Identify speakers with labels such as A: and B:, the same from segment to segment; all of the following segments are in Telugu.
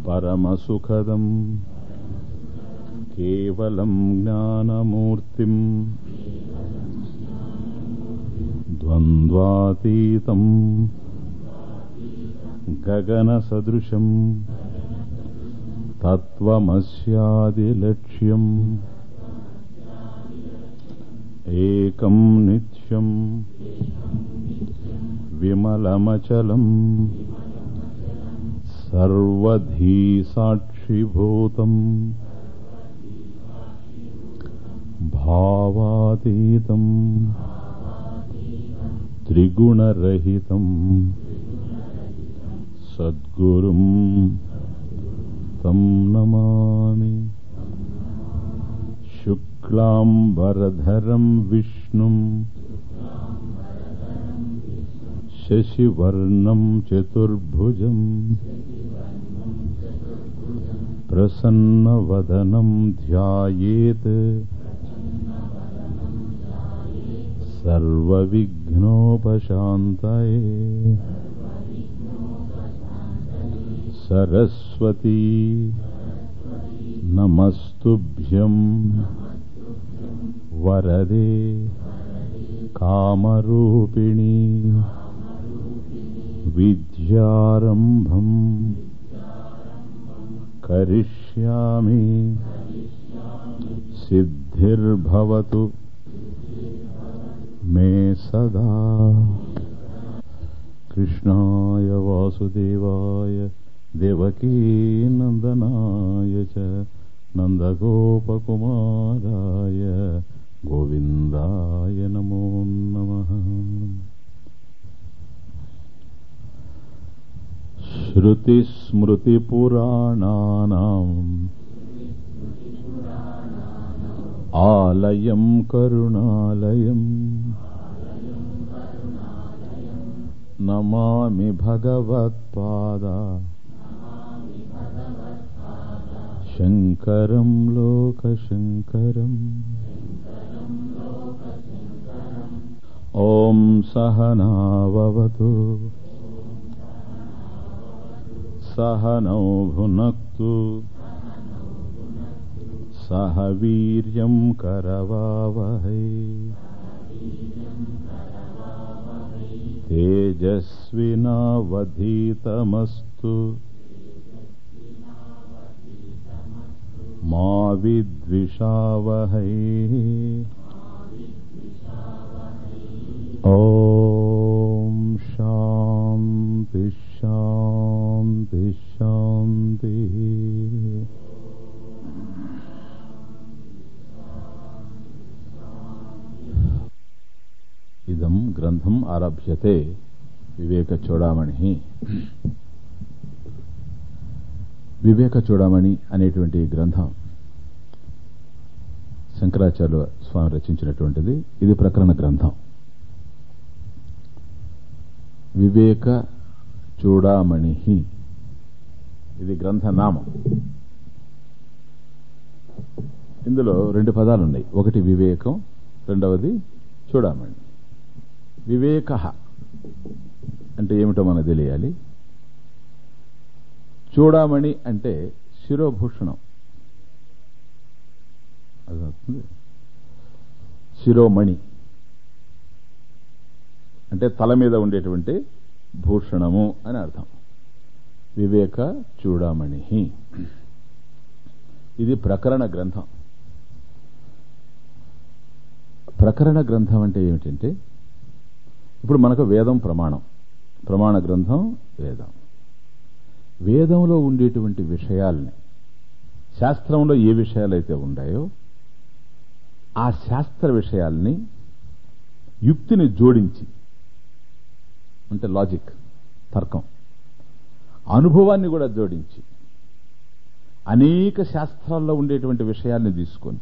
A: పరమసుఖదం కేవలం జ్ఞానమూర్తిం ద్వంద్వాతీతం గగనసదృశం తత్వమస్యాదిలక్ష్యం ఏకం నిత్యం విమలమచలం సర్వధీ సాక్షిభూతం భావాతీతం త్రిగుణరహితం సద్గురుం తం నమామి శుక్లాంబరధరం విష్ణుం శశివర్ణం చతుర్భుజం ప్రసన్నవదనం ధ్యాయేత్ సర్వవిఘ్నోపశాంతయే సరస్వతీ నమస్తుభ్యం వరదే కామరూపిణి విద్యారంభం కరిష్యామి సిద్ధిర్భవతు మే సదా కృష్ణాయ వాసుదేవాయ దేవకీనందనాయ చ నందగోపకుమారాయ గోవిందాయ నమో నమః श्रुतिस्मृतिपुराणानाम् आलयं करुणालयम् नमामि भगवत्पादा शङ्करं लोकशङ्करम् ॐ सहनाववतु सहनौ भुनक्तु सह वीर्यं करवावहै तेजस्विनावधीतमस्तु मा विद्विषावहै ॐ शान्ति शान्ति शान्तिः ఇదం గ్రంథం ఆరభ్యతే వివేక చూడామణి వివేక చూడామణి అనేటువంటి గ్రంథం శంకరాచార్య స్వామి రచించినటువంటిది ఇది ప్రకరణ గ్రంథం వివేక చూడామణి ఇది గ్రంథనామం ఇందులో రెండు పదాలు ఉన్నాయి ఒకటి వివేకం రెండవది చూడామణి వివేక అంటే ఏమిటో మనకు తెలియాలి చూడామణి అంటే శిరోభూషణం అది వస్తుంది శిరోమణి అంటే తల మీద ఉండేటువంటి భూషణము అని అర్థం వివేక చూడామణి ఇది ప్రకరణ గ్రంథం ప్రకరణ గ్రంథం అంటే ఏమిటంటే ఇప్పుడు మనకు వేదం ప్రమాణం ప్రమాణ గ్రంథం వేదం వేదంలో ఉండేటువంటి విషయాల్ని శాస్త్రంలో ఏ విషయాలైతే ఉన్నాయో ఆ శాస్త్ర విషయాల్ని యుక్తిని జోడించి అంటే లాజిక్ తర్కం అనుభవాన్ని కూడా జోడించి అనేక శాస్త్రాల్లో ఉండేటువంటి విషయాల్ని తీసుకొని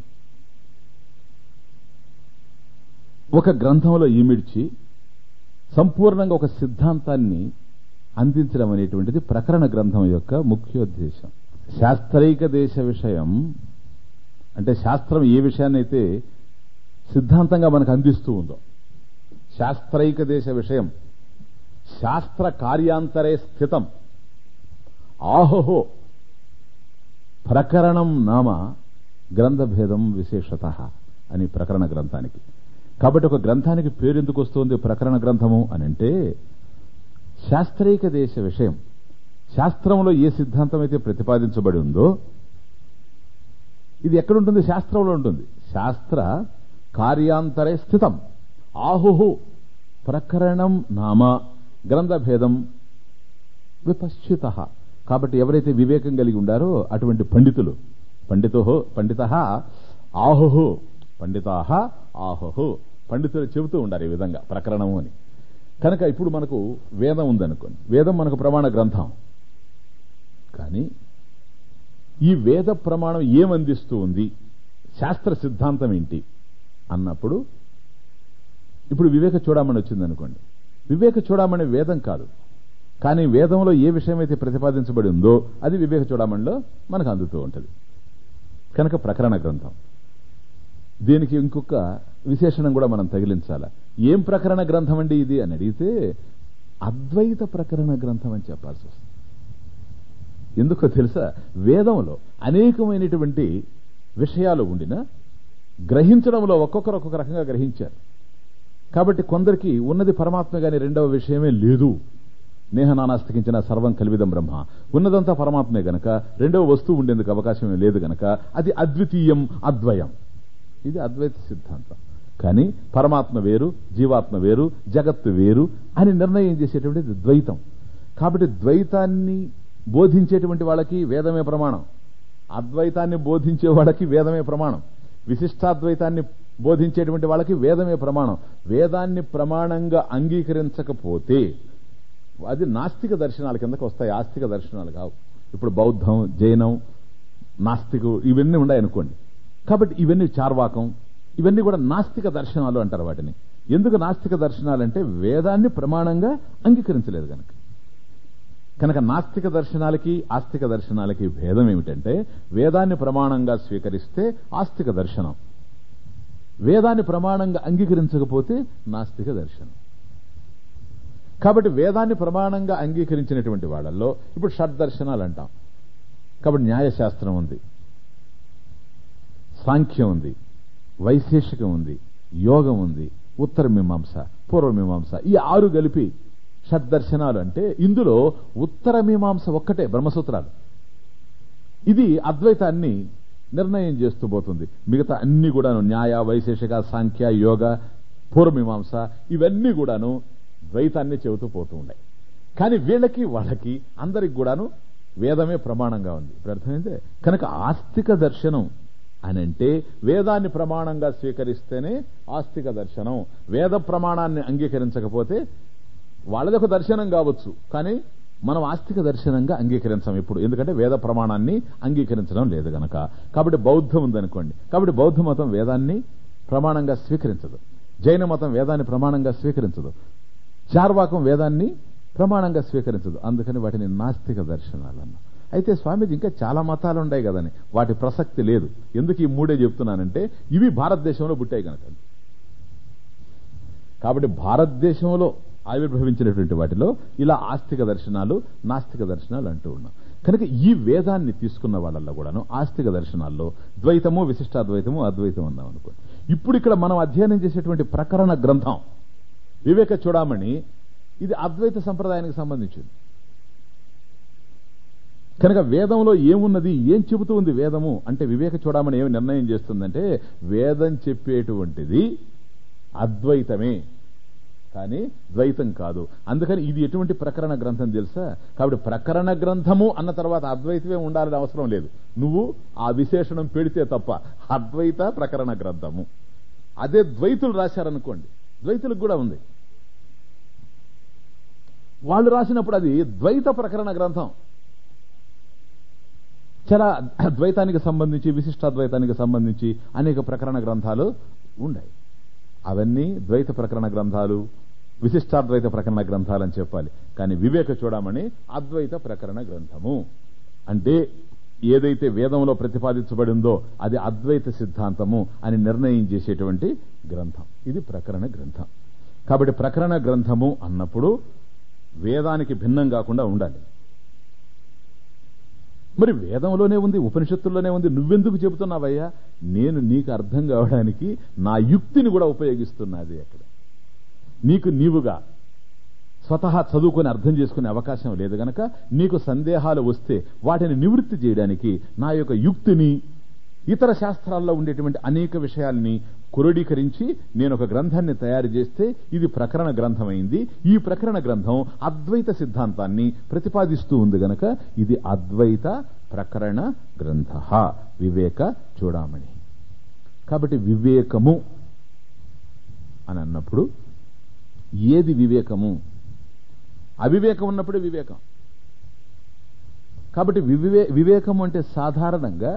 A: ఒక గ్రంథంలో ఈమిడ్చి సంపూర్ణంగా ఒక సిద్ధాంతాన్ని అందించడం అనేటువంటిది ప్రకరణ గ్రంథం యొక్క ముఖ్యోద్దేశం శాస్త్రైక దేశ విషయం అంటే శాస్త్రం ఏ విషయాన్నైతే సిద్ధాంతంగా మనకు అందిస్తూ ఉందో శాస్త్రైక దేశ విషయం శాస్త్ర కార్యాంతరే స్థితం ఆహోహో ప్రకరణం నామ గ్రంథభేదం విశేషత అని ప్రకరణ గ్రంథానికి కాబట్టి ఒక గ్రంథానికి పేరు ఎందుకు వస్తుంది ప్రకరణ గ్రంథము అని అంటే శాస్త్రీయ దేశ విషయం శాస్త్రంలో ఏ సిద్ధాంతం అయితే ప్రతిపాదించబడి ఉందో ఇది ఎక్కడుంటుంది శాస్త్రంలో ఉంటుంది శాస్త్ర కార్యాంతరే స్థితం ఆహుహు ప్రకరణం నామ గ్రంథభేదం విపశ్చిత కాబట్టి ఎవరైతే వివేకం కలిగి ఉండారో అటువంటి పండితులు పండితో పండిత ఆహుహు పండితా ఆహుహు పండితులు చెబుతూ ఉండారు ఈ విధంగా ప్రకరణము అని కనుక ఇప్పుడు మనకు వేదం ఉందనుకోండి వేదం మనకు ప్రమాణ గ్రంథం కానీ ఈ వేద ప్రమాణం ఏమందిస్తూ ఉంది శాస్త్ర సిద్ధాంతం ఏంటి అన్నప్పుడు ఇప్పుడు వివేక చూడమని వచ్చిందనుకోండి వివేక చూడమని వేదం కాదు కానీ వేదంలో ఏ విషయం అయితే ప్రతిపాదించబడి ఉందో అది వివేక చూడమణిలో మనకు అందుతూ ఉంటుంది కనుక ప్రకరణ గ్రంథం దీనికి ఇంకొక విశేషణం కూడా మనం తగిలించాల ఏం ప్రకరణ గ్రంథం అండి ఇది అని అడిగితే అద్వైత ప్రకరణ గ్రంథం అని చెప్పాల్సి వస్తుంది ఎందుకో తెలుసా వేదంలో అనేకమైనటువంటి విషయాలు ఉండినా గ్రహించడంలో ఒక్కొక్కరు ఒక్కొక్క రకంగా గ్రహించారు కాబట్టి కొందరికి ఉన్నది పరమాత్మ గాని రెండవ విషయమే లేదు నేహనానాస్తికించిన సర్వం కలివిదం బ్రహ్మ ఉన్నదంతా పరమాత్మే గనక రెండవ వస్తువు ఉండేందుకు అవకాశమే లేదు గనక అది అద్వితీయం అద్వయం ఇది అద్వైత సిద్ధాంతం కానీ పరమాత్మ వేరు జీవాత్మ వేరు జగత్తు వేరు అని నిర్ణయం చేసేటువంటిది ద్వైతం కాబట్టి ద్వైతాన్ని బోధించేటువంటి వాళ్ళకి వేదమే ప్రమాణం అద్వైతాన్ని బోధించే వాళ్ళకి వేదమే ప్రమాణం విశిష్టాద్వైతాన్ని బోధించేటువంటి వాళ్ళకి వేదమే ప్రమాణం వేదాన్ని ప్రమాణంగా అంగీకరించకపోతే అది నాస్తిక దర్శనాల కిందకు వస్తాయి ఆస్తిక దర్శనాలు కావు ఇప్పుడు బౌద్ధం జైనం నాస్తికు ఇవన్నీ ఉన్నాయనుకోండి కాబట్టి ఇవన్నీ చార్వాకం ఇవన్నీ కూడా నాస్తిక దర్శనాలు అంటారు వాటిని ఎందుకు నాస్తిక దర్శనాలంటే వేదాన్ని ప్రమాణంగా అంగీకరించలేదు కనుక కనుక నాస్తిక దర్శనాలకి ఆస్తిక దర్శనాలకి భేదం ఏమిటంటే వేదాన్ని ప్రమాణంగా స్వీకరిస్తే ఆస్తిక దర్శనం వేదాన్ని ప్రమాణంగా అంగీకరించకపోతే నాస్తిక దర్శనం కాబట్టి వేదాన్ని ప్రమాణంగా అంగీకరించినటువంటి వాళ్ళల్లో ఇప్పుడు షడ్దర్శనాలు అంటాం కాబట్టి న్యాయశాస్త్రం ఉంది సాంఖ్యం ఉంది వైశేషికం ఉంది యోగం ఉంది ఉత్తర మీమాంస పూర్వ మీమాంస ఈ ఆరు కలిపి షడ్దర్శనాలు అంటే ఇందులో ఉత్తర మీమాంస ఒక్కటే బ్రహ్మసూత్రాలు ఇది అద్వైతాన్ని నిర్ణయం చేస్తూ పోతుంది మిగతా అన్ని కూడాను న్యాయ వైశేషిక సాంఖ్య యోగ పూర్వమీమాంస ఇవన్నీ కూడాను ద్వైతాన్ని చెబుతూ పోతూ ఉన్నాయి కానీ వీళ్ళకి వాళ్ళకి అందరికి కూడాను వేదమే ప్రమాణంగా ఉంది ఇప్పుడు అర్థమైందే కనుక ఆస్తిక దర్శనం అని అంటే వేదాన్ని ప్రమాణంగా స్వీకరిస్తేనే ఆస్తిక దర్శనం వేద ప్రమాణాన్ని అంగీకరించకపోతే వాళ్ళది ఒక దర్శనం కావచ్చు కానీ మనం ఆస్తిక దర్శనంగా అంగీకరించాం ఇప్పుడు ఎందుకంటే వేద ప్రమాణాన్ని అంగీకరించడం లేదు గనక కాబట్టి బౌద్ధం ఉందనుకోండి కాబట్టి బౌద్ధ మతం వేదాన్ని ప్రమాణంగా స్వీకరించదు జైన మతం వేదాన్ని ప్రమాణంగా స్వీకరించదు చార్వాకం వేదాన్ని ప్రమాణంగా స్వీకరించదు అందుకని వాటిని నాస్తిక దర్శనాలు అన్నా అయితే స్వామీజీ ఇంకా చాలా మతాలు ఉన్నాయి కదని వాటి ప్రసక్తి లేదు ఎందుకు ఈ మూడే చెప్తున్నానంటే ఇవి భారతదేశంలో పుట్టాయి కనుక కాబట్టి భారతదేశంలో ఆవిర్భవించినటువంటి వాటిలో ఇలా ఆస్తిక దర్శనాలు నాస్తిక దర్శనాలు అంటూ ఉన్నాం కనుక ఈ వేదాన్ని తీసుకున్న వాళ్ళల్లో కూడాను ఆస్తిక దర్శనాల్లో ద్వైతము విశిష్టాద్వైతము అద్వైతం ఉన్నాం అనుకో ఇప్పుడు ఇక్కడ మనం అధ్యయనం చేసేటువంటి ప్రకరణ గ్రంథం వివేక చూడమని ఇది అద్వైత సంప్రదాయానికి సంబంధించింది కనుక వేదంలో ఏమున్నది ఏం చెబుతూ ఉంది వేదము అంటే వివేక చూడమని ఏమి నిర్ణయం చేస్తుందంటే వేదం చెప్పేటువంటిది అద్వైతమే కానీ ద్వైతం కాదు అందుకని ఇది ఎటువంటి ప్రకరణ గ్రంథం తెలుసా కాబట్టి ప్రకరణ గ్రంథము అన్న తర్వాత అద్వైతమే ఉండాలని అవసరం లేదు నువ్వు ఆ విశేషణం పెడితే తప్ప అద్వైత ప్రకరణ గ్రంథము అదే ద్వైతులు రాశారనుకోండి ద్వైతులకు కూడా ఉంది వాళ్ళు రాసినప్పుడు అది ద్వైత ప్రకరణ గ్రంథం చాలా ద్వైతానికి సంబంధించి విశిష్టాద్వైతానికి సంబంధించి అనేక ప్రకరణ గ్రంథాలు ఉన్నాయి అవన్నీ ద్వైత ప్రకరణ గ్రంథాలు విశిష్టాద్వైత ప్రకరణ గ్రంథాలు అని చెప్పాలి కానీ వివేక చూడమని అద్వైత ప్రకరణ గ్రంథము అంటే ఏదైతే వేదంలో ప్రతిపాదించబడిందో అది అద్వైత సిద్ధాంతము అని నిర్ణయం చేసేటువంటి గ్రంథం ఇది ప్రకరణ గ్రంథం కాబట్టి ప్రకరణ గ్రంథము అన్నప్పుడు వేదానికి భిన్నం కాకుండా ఉండాలి మరి వేదంలోనే ఉంది ఉపనిషత్తుల్లోనే ఉంది నువ్వెందుకు చెబుతున్నావయ్యా నేను నీకు అర్థం కావడానికి నా యుక్తిని కూడా ఉపయోగిస్తున్నది అక్కడ నీకు నీవుగా స్వతహా చదువుకొని అర్థం చేసుకునే అవకాశం లేదు గనక నీకు సందేహాలు వస్తే వాటిని నివృత్తి చేయడానికి నా యొక్క యుక్తిని ఇతర శాస్త్రాల్లో ఉండేటువంటి అనేక విషయాల్ని క్రోడీకరించి నేను ఒక గ్రంథాన్ని తయారు చేస్తే ఇది ప్రకరణ గ్రంథమైంది ఈ ప్రకరణ గ్రంథం అద్వైత సిద్ధాంతాన్ని ప్రతిపాదిస్తూ ఉంది గనక ఇది అద్వైత ప్రకరణ గ్రంథ వివేక చూడమని కాబట్టి వివేకము అని అన్నప్పుడు ఏది వివేకము అవివేకం ఉన్నప్పుడే వివేకం కాబట్టి వివే వివేకం అంటే సాధారణంగా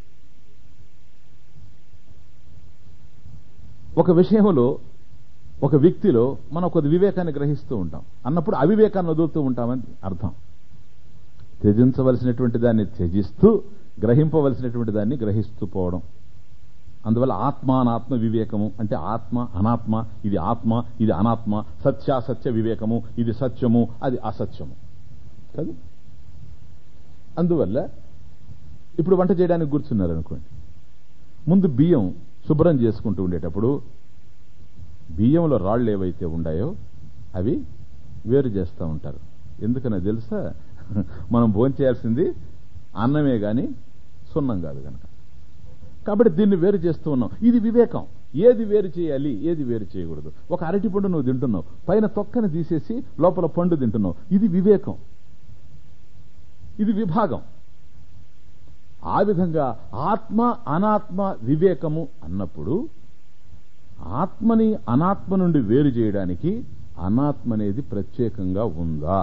A: ఒక విషయంలో ఒక వ్యక్తిలో మనం కొద్ది వివేకాన్ని గ్రహిస్తూ ఉంటాం అన్నప్పుడు అవివేకాన్ని వదులుతూ ఉంటామని అర్థం త్యజించవలసినటువంటి దాన్ని త్యజిస్తూ గ్రహింపవలసినటువంటి దాన్ని గ్రహిస్తూ పోవడం అందువల్ల ఆత్మ అనాత్మ వివేకము అంటే ఆత్మ అనాత్మ ఇది ఆత్మ ఇది అనాత్మ సత్యాసత్య వివేకము ఇది సత్యము అది అసత్యము కాదు అందువల్ల ఇప్పుడు వంట చేయడానికి కూర్చున్నారు అనుకోండి ముందు బియ్యం శుభ్రం చేసుకుంటూ ఉండేటప్పుడు బియ్యంలో రాళ్ళు ఏవైతే ఉన్నాయో అవి వేరు చేస్తూ ఉంటారు ఎందుకన్నా తెలుసా మనం భోంచేయాల్సింది అన్నమే గాని సున్నం కాదు కనుక కాబట్టి దీన్ని వేరు చేస్తూ ఉన్నాం ఇది వివేకం ఏది వేరు చేయాలి ఏది వేరు చేయకూడదు ఒక అరటి పండు నువ్వు తింటున్నావు పైన తొక్కని తీసేసి లోపల పండు తింటున్నావు ఇది వివేకం ఇది విభాగం ఆ విధంగా ఆత్మ అనాత్మ వివేకము అన్నప్పుడు ఆత్మని అనాత్మ నుండి వేరు చేయడానికి అనాత్మ అనేది ప్రత్యేకంగా ఉందా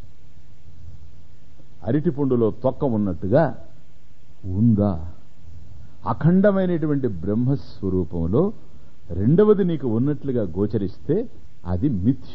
A: అరటి పండులో తొక్క ఉన్నట్టుగా ఉందా అఖండమైనటువంటి బ్రహ్మస్వరూపంలో రెండవది నీకు ఉన్నట్లుగా గోచరిస్తే అది మిథ్య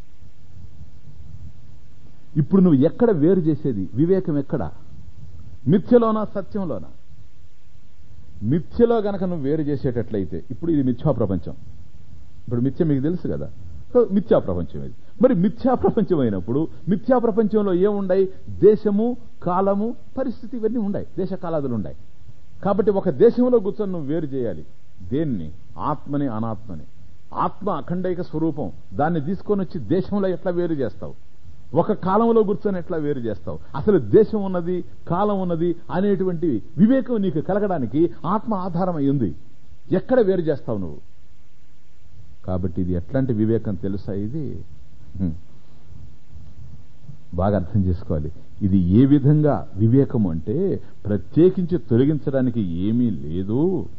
A: ఇప్పుడు నువ్వు ఎక్కడ వేరు చేసేది వివేకం ఎక్కడ మిథ్యలోనా సత్యంలోనా మిథ్యలో గనక నువ్వు వేరు చేసేటట్లయితే ఇప్పుడు ఇది మిథ్యా ప్రపంచం ఇప్పుడు మిథ్య మీకు తెలుసు కదా సో మిథ్యా ప్రపంచం ఇది మరి మిథ్యా ప్రపంచం అయినప్పుడు మిథ్యా ప్రపంచంలో ఏముండాయి దేశము కాలము పరిస్థితి ఇవన్నీ ఉన్నాయి దేశ కాలాదులు ఉన్నాయి కాబట్టి ఒక దేశంలో కూర్చొని నువ్వు వేరు చేయాలి దేన్ని ఆత్మని అనాత్మని ఆత్మ అఖండైక స్వరూపం దాన్ని తీసుకొని వచ్చి దేశంలో ఎట్లా వేరు చేస్తావు ఒక కాలంలో కూర్చొని ఎట్లా వేరు చేస్తావు అసలు దేశం ఉన్నది కాలం ఉన్నది అనేటువంటి వివేకం నీకు కలగడానికి ఆత్మ ఆధారం అయి ఉంది ఎక్కడ వేరు చేస్తావు నువ్వు కాబట్టి ఇది ఎట్లాంటి వివేకం తెలుసా ఇది హ్మ్. బాగా అర్థం చేసుకోవాలి ఇది ఏ విధంగా వివేకం అంటే ప్రత్యేకించి తొలగించడానికి ఏమీ లేదు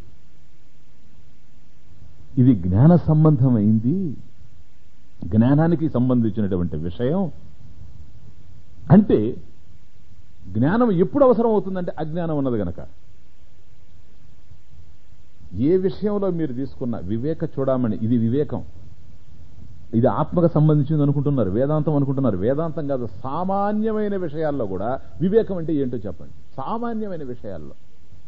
A: ఇది జ్ఞాన సంబంధమైంది జ్ఞానానికి సంబంధించినటువంటి విషయం అంటే జ్ఞానం ఎప్పుడు అవసరం అవుతుందంటే అజ్ఞానం ఉన్నది గనక ఏ విషయంలో మీరు తీసుకున్న వివేక చూడమని ఇది వివేకం ఇది ఆత్మకు సంబంధించింది అనుకుంటున్నారు వేదాంతం అనుకుంటున్నారు వేదాంతం కాదు సామాన్యమైన విషయాల్లో కూడా వివేకం అంటే ఏంటో చెప్పండి సామాన్యమైన విషయాల్లో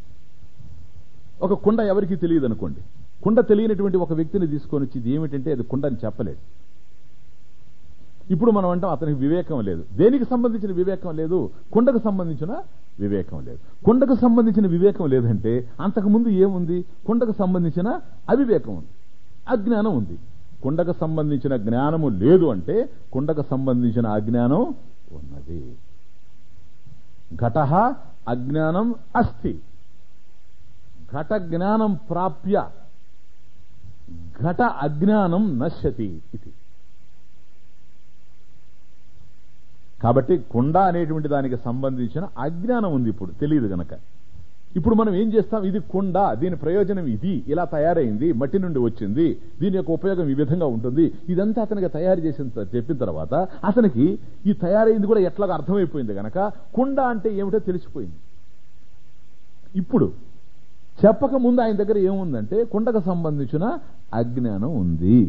A: ఒక కుండ ఎవరికి తెలియదు అనుకోండి కుండ తెలియనటువంటి ఒక వ్యక్తిని తీసుకొని వచ్చి ఇది ఏమిటంటే అది కుండ అని చెప్పలేదు ఇప్పుడు మనం అంటాం అతనికి వివేకం లేదు దేనికి సంబంధించిన వివేకం లేదు కుండకు సంబంధించిన వివేకం లేదు కుండకు సంబంధించిన వివేకం లేదంటే అంతకు ముందు ఏముంది కుండకు సంబంధించిన అవివేకం ఉంది అజ్ఞానం ఉంది కుండకు సంబంధించిన జ్ఞానము లేదు అంటే కుండకు సంబంధించిన అజ్ఞానం ఉన్నది ఘట అజ్ఞానం అస్తి ఘట జ్ఞానం ప్రాప్య ఘట అజ్ఞానం నశ్యతి ఇది కాబట్టి కుండ అనేటువంటి దానికి సంబంధించిన అజ్ఞానం ఉంది ఇప్పుడు తెలియదు గనక ఇప్పుడు మనం ఏం చేస్తాం ఇది కుండ దీని ప్రయోజనం ఇది ఇలా తయారైంది మట్టి నుండి వచ్చింది దీని యొక్క ఉపయోగం ఈ విధంగా ఉంటుంది ఇదంతా అతనికి తయారు చేసిన త- చెప్పిన తర్వాత అతనికి ఈ తయారైంది కూడా ఎట్లాగా అర్థమైపోయింది గనక కుండ అంటే ఏమిటో తెలిసిపోయింది ఇప్పుడు చెప్పక ముందు ఆయన దగ్గర ఏముందంటే కుండకు సంబంధించిన అజ్ఞానం ఉంది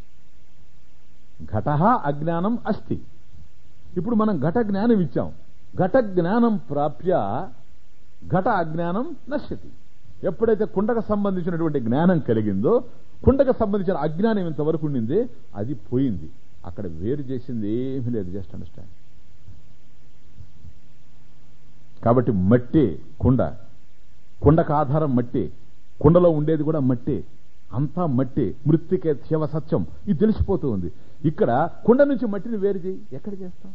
A: ఘట అజ్ఞానం అస్తి ఇప్పుడు మనం ఘట జ్ఞానం ఇచ్చాం ఘట జ్ఞానం ప్రాప్య ఘట అజ్ఞానం నశ్యతి ఎప్పుడైతే కుండకు సంబంధించినటువంటి జ్ఞానం కలిగిందో కుండకు సంబంధించిన అజ్ఞానం ఇంతవరకు ఉండింది అది పోయింది అక్కడ వేరు చేసింది ఏమీ లేదు జస్ట్ అండర్స్టాండ్ కాబట్టి మట్టి కుండ కుండకు ఆధారం మట్టి కుండలో ఉండేది కూడా మట్టి అంతా మట్టి మృత్తికే శివ సత్యం ఇది తెలిసిపోతూ ఉంది ఇక్కడ కుండ నుంచి మట్టిని వేరు చేయి ఎక్కడ చేస్తాం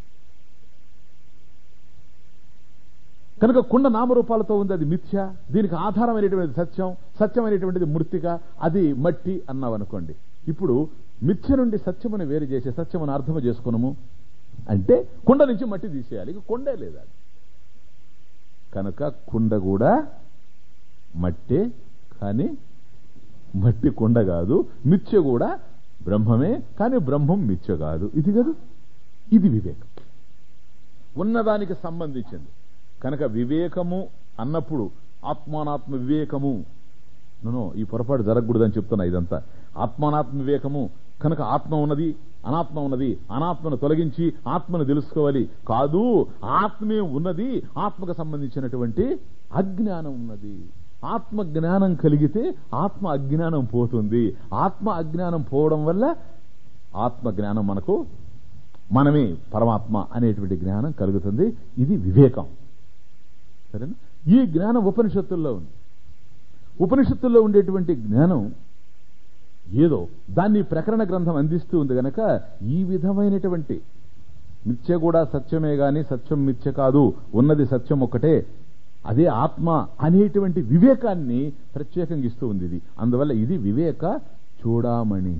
A: కనుక కుండ నామరూపాలతో ఉంది అది మిథ్య దీనికి ఆధారమైనటువంటిది సత్యం సత్యమైనటువంటిది మృతిక అది మట్టి అన్నావు అనుకోండి ఇప్పుడు మిథ్య నుండి సత్యమును వేరు చేసే సత్యమును అర్థము చేసుకున్నాము అంటే కుండ నుంచి మట్టి తీసేయాలి ఇక కొండే లేదా కనుక కుండ కూడా మట్టే కానీ మట్టి కుండ కాదు మిథ్య కూడా బ్రహ్మమే కానీ బ్రహ్మం మిథ్య కాదు ఇది కాదు ఇది వివేకం ఉన్నదానికి సంబంధించింది కనుక వివేకము అన్నప్పుడు ఆత్మానాత్మ వివేకము నో ఈ పొరపాటు జరగకూడదని చెప్తున్నా ఇదంతా ఆత్మానాత్మ వివేకము కనుక ఆత్మ ఉన్నది అనాత్మ ఉన్నది అనాత్మను తొలగించి ఆత్మను తెలుసుకోవాలి కాదు ఆత్మే ఉన్నది ఆత్మకు సంబంధించినటువంటి అజ్ఞానం ఉన్నది ఆత్మ జ్ఞానం కలిగితే ఆత్మ అజ్ఞానం పోతుంది ఆత్మ అజ్ఞానం పోవడం వల్ల ఆత్మ జ్ఞానం మనకు మనమే పరమాత్మ అనేటువంటి జ్ఞానం కలుగుతుంది ఇది వివేకం సరేనా ఈ జ్ఞానం ఉపనిషత్తుల్లో ఉంది ఉపనిషత్తుల్లో ఉండేటువంటి జ్ఞానం ఏదో దాన్ని ప్రకరణ గ్రంథం అందిస్తూ ఉంది గనక ఈ విధమైనటువంటి మిథ్య కూడా సత్యమే గాని సత్యం మిథ్య కాదు ఉన్నది సత్యం ఒక్కటే అదే ఆత్మ అనేటువంటి వివేకాన్ని ప్రత్యేకంగా ఇస్తూ ఉంది ఇది అందువల్ల ఇది వివేక చూడామణి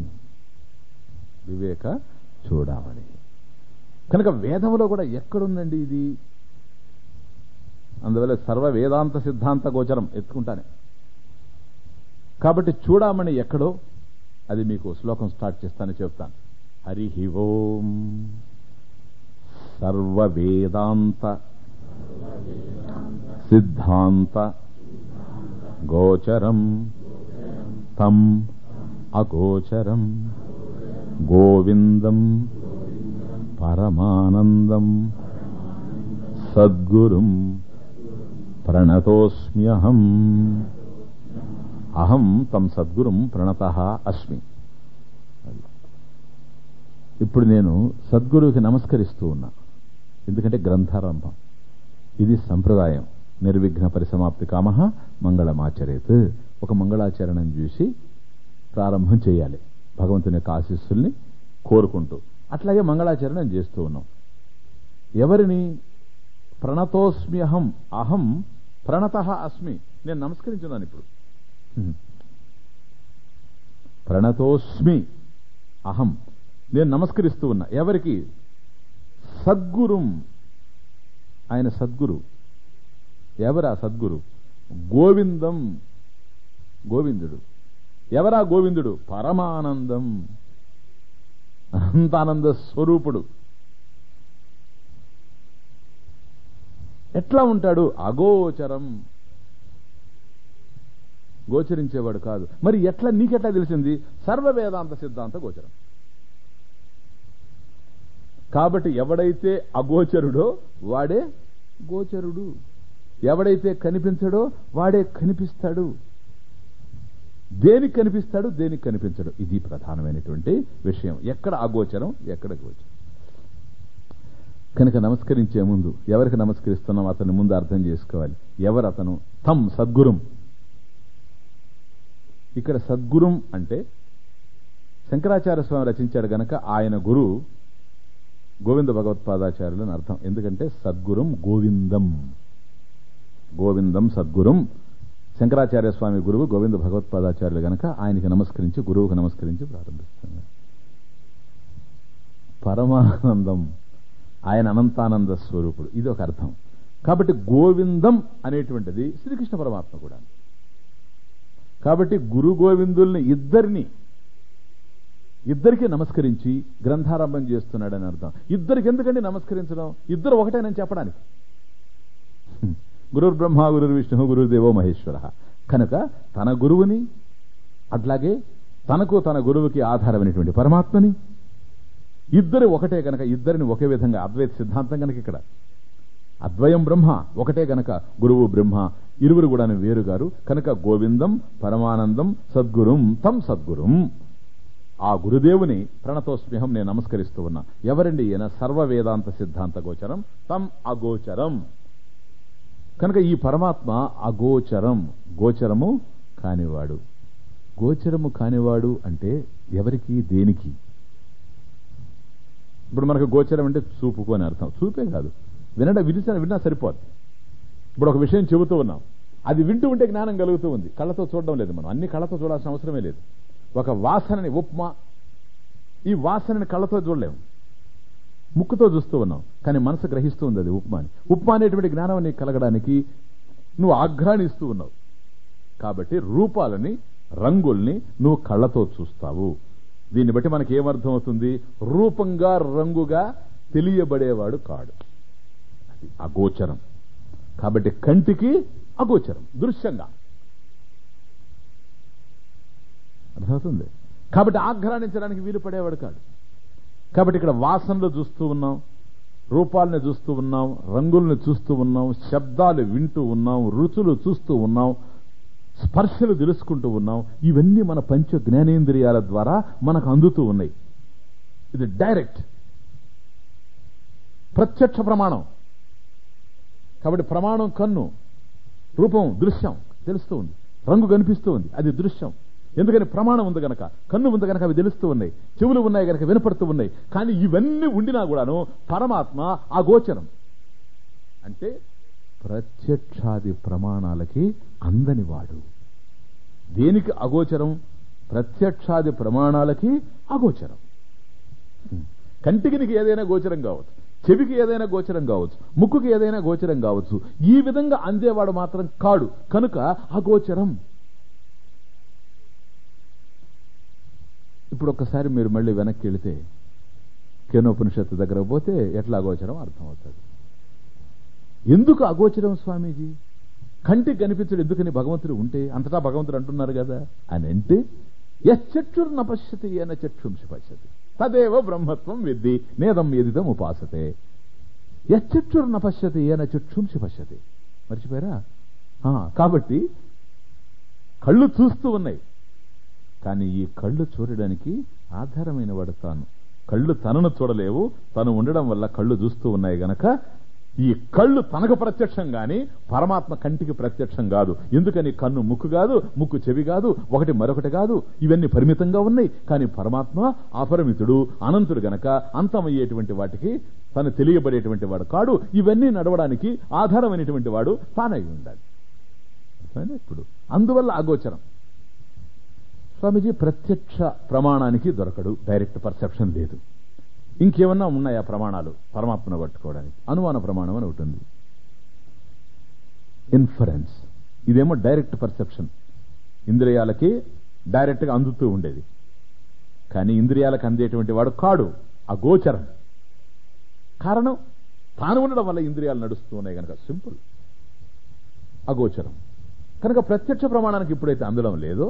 A: వివేక చూడామణి కనుక వేదంలో కూడా ఎక్కడుందండి ఇది అందువల్ల సర్వ వేదాంత సిద్ధాంత గోచరం ఎత్తుకుంటానే కాబట్టి చూడమని ఎక్కడో అది మీకు శ్లోకం స్టార్ట్ చేస్తానని చెప్తాను హరి ఓం సర్వ వేదాంత సిద్ధాంత గోచరం తం అగోచరం గోవిందం పరమానందం సద్గురుం ప్రణతోస్మ్యహం అహం తం సద్గురుం ప్రణత అస్మి ఇప్పుడు నేను సద్గురువుకి నమస్కరిస్తూ ఉన్నా ఎందుకంటే గ్రంథారంభం ఇది సంప్రదాయం నిర్విఘ్న పరిసమాప్తి కామ మంగళమాచరేత్ ఒక మంగళాచరణం చూసి ప్రారంభం చేయాలి భగవంతుని యొక్క ఆశీస్సుల్ని కోరుకుంటూ అట్లాగే మంగళాచరణం చేస్తూ ఉన్నాం ఎవరిని ప్రణతోస్మ్యహం అహం ప్రణత అస్మి నేను నమస్కరించున్నాను ఇప్పుడు ప్రణతోస్మి అహం నేను నమస్కరిస్తూ ఉన్నా ఎవరికి సద్గురుం ఆయన సద్గురు ఎవరా సద్గురు గోవిందం గోవిందుడు ఎవరా గోవిందుడు పరమానందం అనంతానంద స్వరూపుడు ఎట్లా ఉంటాడు అగోచరం గోచరించేవాడు కాదు మరి ఎట్లా నీకెట్లా తెలిసింది సర్వ వేదాంత సిద్ధాంత గోచరం కాబట్టి ఎవడైతే అగోచరుడో వాడే గోచరుడు ఎవడైతే కనిపించడో వాడే కనిపిస్తాడు దేనికి కనిపిస్తాడు దేనికి కనిపించడు ఇది ప్రధానమైనటువంటి విషయం ఎక్కడ అగోచరం ఎక్కడ గోచరం కనుక నమస్కరించే ముందు ఎవరికి నమస్కరిస్తున్నాం అతని ముందు అర్థం చేసుకోవాలి ఎవరు అతను తం సద్గురుం ఇక్కడ సద్గురుం అంటే శంకరాచార్య స్వామి రచించాడు గనక ఆయన గురు గోవింద భగవత్పాదాచార్యులు అని అర్థం ఎందుకంటే సద్గురుం గోవిందం గోవిందం సద్గురుం శంకరాచార్య స్వామి గురువు గోవింద భగవత్పాదాచార్యులు గనక ఆయనకి నమస్కరించి గురువుకు నమస్కరించి ప్రారంభిస్తున్నారు పరమానందం ఆయన అనంతానంద స్వరూపుడు ఇది ఒక అర్థం కాబట్టి గోవిందం అనేటువంటిది శ్రీకృష్ణ పరమాత్మ కూడా కాబట్టి గురు గోవిందుల్ని ఇద్దరిని ఇద్దరికి నమస్కరించి గ్రంథారంభం చేస్తున్నాడని అర్థం ఇద్దరికి ఎందుకండి నమస్కరించడం ఇద్దరు ఒకటేనని చెప్పడానికి గురుర్ బ్రహ్మ గురుర్ విష్ణు గురుదేవో మహేశ్వర కనుక తన గురువుని అట్లాగే తనకు తన గురువుకి ఆధారమైనటువంటి పరమాత్మని ఇద్దరు ఒకటే గనక ఇద్దరిని ఒకే విధంగా అద్వైత సిద్ధాంతం గనక ఇక్కడ అద్వయం బ్రహ్మ ఒకటే గనక గురువు బ్రహ్మ ఇరువురు కూడా వేరుగారు కనుక గోవిందం పరమానందం సద్గురుం తం సద్గురుం ఆ గురుదేవుని ప్రణతోస్మ్యహం నేను నమస్కరిస్తూ ఉన్నా ఎవరండి ఈయన సర్వ వేదాంత సిద్ధాంత గోచరం తం అగోచరం కనుక ఈ పరమాత్మ అగోచరం గోచరము కానివాడు గోచరము కానివాడు అంటే ఎవరికి దేనికి ఇప్పుడు మనకు గోచరం అంటే చూపుకు అని అర్థం చూపే కాదు వినడం వినిసిన విన్నా సరిపోదు ఇప్పుడు ఒక విషయం చెబుతూ ఉన్నాం అది వింటూ ఉంటే జ్ఞానం కలుగుతూ ఉంది కళ్ళతో చూడడం లేదు మనం అన్ని కళ్ళతో చూడాల్సిన అవసరమే లేదు ఒక వాసనని ఉప్మా ఈ వాసనని కళ్ళతో చూడలేము ముక్కుతో చూస్తూ ఉన్నాం కానీ మనసు గ్రహిస్తూ ఉంది అది ఉప్మాని ఉప్మా అనేటువంటి జ్ఞానం నీకు కలగడానికి నువ్వు ఆఘ్రానిస్తూ ఉన్నావు కాబట్టి రూపాలని రంగుల్ని నువ్వు కళ్ళతో చూస్తావు దీన్ని బట్టి మనకి ఏమర్థం అవుతుంది రూపంగా రంగుగా తెలియబడేవాడు కాడు అది అగోచరం కాబట్టి కంటికి అగోచరం దృశ్యంగా అర్థమవుతుంది కాబట్టి ఆఘ్రానించడానికి వీలు పడేవాడు కాదు కాబట్టి ఇక్కడ వాసనలు చూస్తూ ఉన్నాం రూపాలని చూస్తూ ఉన్నాం రంగుల్ని చూస్తూ ఉన్నాం శబ్దాలు వింటూ ఉన్నాం రుచులు చూస్తూ ఉన్నాం స్పర్శలు తెలుసుకుంటూ ఉన్నాం ఇవన్నీ మన పంచ జ్ఞానేంద్రియాల ద్వారా మనకు అందుతూ ఉన్నాయి ఇది డైరెక్ట్ ప్రత్యక్ష ప్రమాణం కాబట్టి ప్రమాణం కన్ను రూపం దృశ్యం తెలుస్తూ ఉంది రంగు కనిపిస్తూ ఉంది అది దృశ్యం ఎందుకని ప్రమాణం ఉంది గనక కన్ను ఉంది గనక అవి తెలుస్తూ ఉన్నాయి చెవులు ఉన్నాయి గనక వినపడుతూ ఉన్నాయి కానీ ఇవన్నీ ఉండినా కూడాను పరమాత్మ అగోచరం అంటే ప్రత్యక్షాది ప్రమాణాలకి అందని వాడు దేనికి అగోచరం ప్రత్యక్షాది ప్రమాణాలకి అగోచరం కంటికి నీకు ఏదైనా గోచరం కావచ్చు చెవికి ఏదైనా గోచరం కావచ్చు ముక్కుకి ఏదైనా గోచరం కావచ్చు ఈ విధంగా అందేవాడు మాత్రం కాడు కనుక అగోచరం ఇప్పుడు ఒక్కసారి మీరు మళ్ళీ వెనక్కి వెళితే కేనోపనిషత్తు దగ్గర పోతే ఎట్లా అగోచరం అర్థమవుతుంది ఎందుకు అగోచరం స్వామీజీ కంటికి కనిపించడు ఎందుకని భగవంతుడు ఉంటే అంతటా భగవంతుడు అంటున్నారు కదా అని అంటే యక్షుర్న పశ్యతి ఏన చక్షుంసి పశ్యతి తదేవ బ్రహ్మత్వం విద్ది నేదం ఎదిదం ఉపాసతే యక్షుర్న పశ్యతి ఏన చక్షుంసి పశ్యతి మర్చిపోయారా ఆ, కాబట్టి కళ్ళు చూస్తూ ఉన్నాయి కానీ ఈ కళ్ళు చూడడానికి ఆధారమైన వాడు తాను కళ్ళు తనను చూడలేవు తను ఉండడం వల్ల కళ్ళు చూస్తూ ఉన్నాయి గనక ఈ కళ్ళు తనకు ప్రత్యక్షం గాని పరమాత్మ కంటికి ప్రత్యక్షం కాదు ఎందుకని కన్ను ముక్కు కాదు ముక్కు చెవి కాదు ఒకటి మరొకటి కాదు ఇవన్నీ పరిమితంగా ఉన్నాయి కానీ పరమాత్మ అపరిమితుడు అనంతుడు గనక అంతమయ్యేటువంటి వాటికి తను తెలియబడేటువంటి వాడు కాడు ఇవన్నీ నడవడానికి ఆధారమైనటువంటి వాడు తానై ఉండాలి అర్థమైందా ఇప్పుడు అందువల్ల అగోచరం స్వామీజీ ప్రత్యక్ష ప్రమాణానికి దొరకడు డైరెక్ట్ పర్సెప్షన్ లేదు ఇంకేమన్నా ఉన్నాయా ప్రమాణాలు పరమాత్మను పట్టుకోవడానికి అనుమాన ప్రమాణం అని ఒకటి ఉంది ఇన్ఫరెన్స్ ఇదేమో డైరెక్ట్ పర్సెప్షన్ ఇంద్రియాలకి డైరెక్ట్ గా అందుతూ ఉండేది కానీ ఇంద్రియాలకు అందేటువంటి వాడు కాడు అగోచరం కారణం తాను ఉండడం వల్ల ఇంద్రియాలు నడుస్తూ ఉన్నాయి కనుక సింపుల్ అగోచరం కనుక ప్రత్యక్ష ప్రమాణానికి ఇప్పుడైతే అందడం లేదో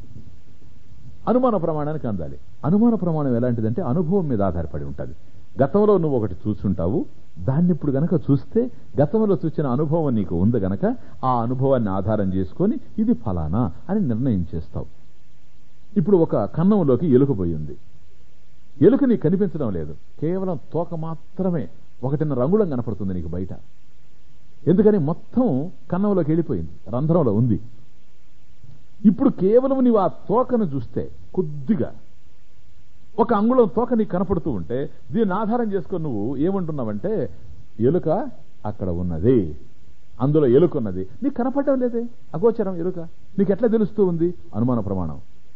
A: అనుమాన ప్రమాణానికి అందాలి అనుమాన ప్రమాణం ఎలాంటిదంటే అనుభవం మీద ఆధారపడి ఉంటుంది గతంలో నువ్వు ఒకటి చూసుంటావు దాన్ని ఇప్పుడు గనక చూస్తే గతంలో చూసిన అనుభవం నీకు ఉంది గనక ఆ అనుభవాన్ని ఆధారం చేసుకొని ఇది ఫలానా అని నిర్ణయం చేస్తావు ఇప్పుడు ఒక కన్నంలోకి ఎలుక పోయింది ఎలుక నీకు కనిపించడం లేదు కేవలం తోక మాత్రమే ఒకటిన్న రంగుళం కనపడుతుంది నీకు బయట ఎందుకని మొత్తం కన్నంలోకి వెళ్ళిపోయింది రంధ్రంలో ఉంది ఇప్పుడు కేవలం నీవు ఆ తోకను చూస్తే కొద్దిగా ఒక అంగుళం తోక నీకు కనపడుతూ ఉంటే దీన్ని ఆధారం చేసుకొని నువ్వు ఏమంటున్నావంటే ఎలుక అక్కడ ఉన్నది అందులో ఎలుక ఉన్నది నీకు కనపడడం లేదే అగోచరం ఎలుక నీకు ఎట్లా తెలుస్తూ ఉంది అనుమాన ప్రమాణం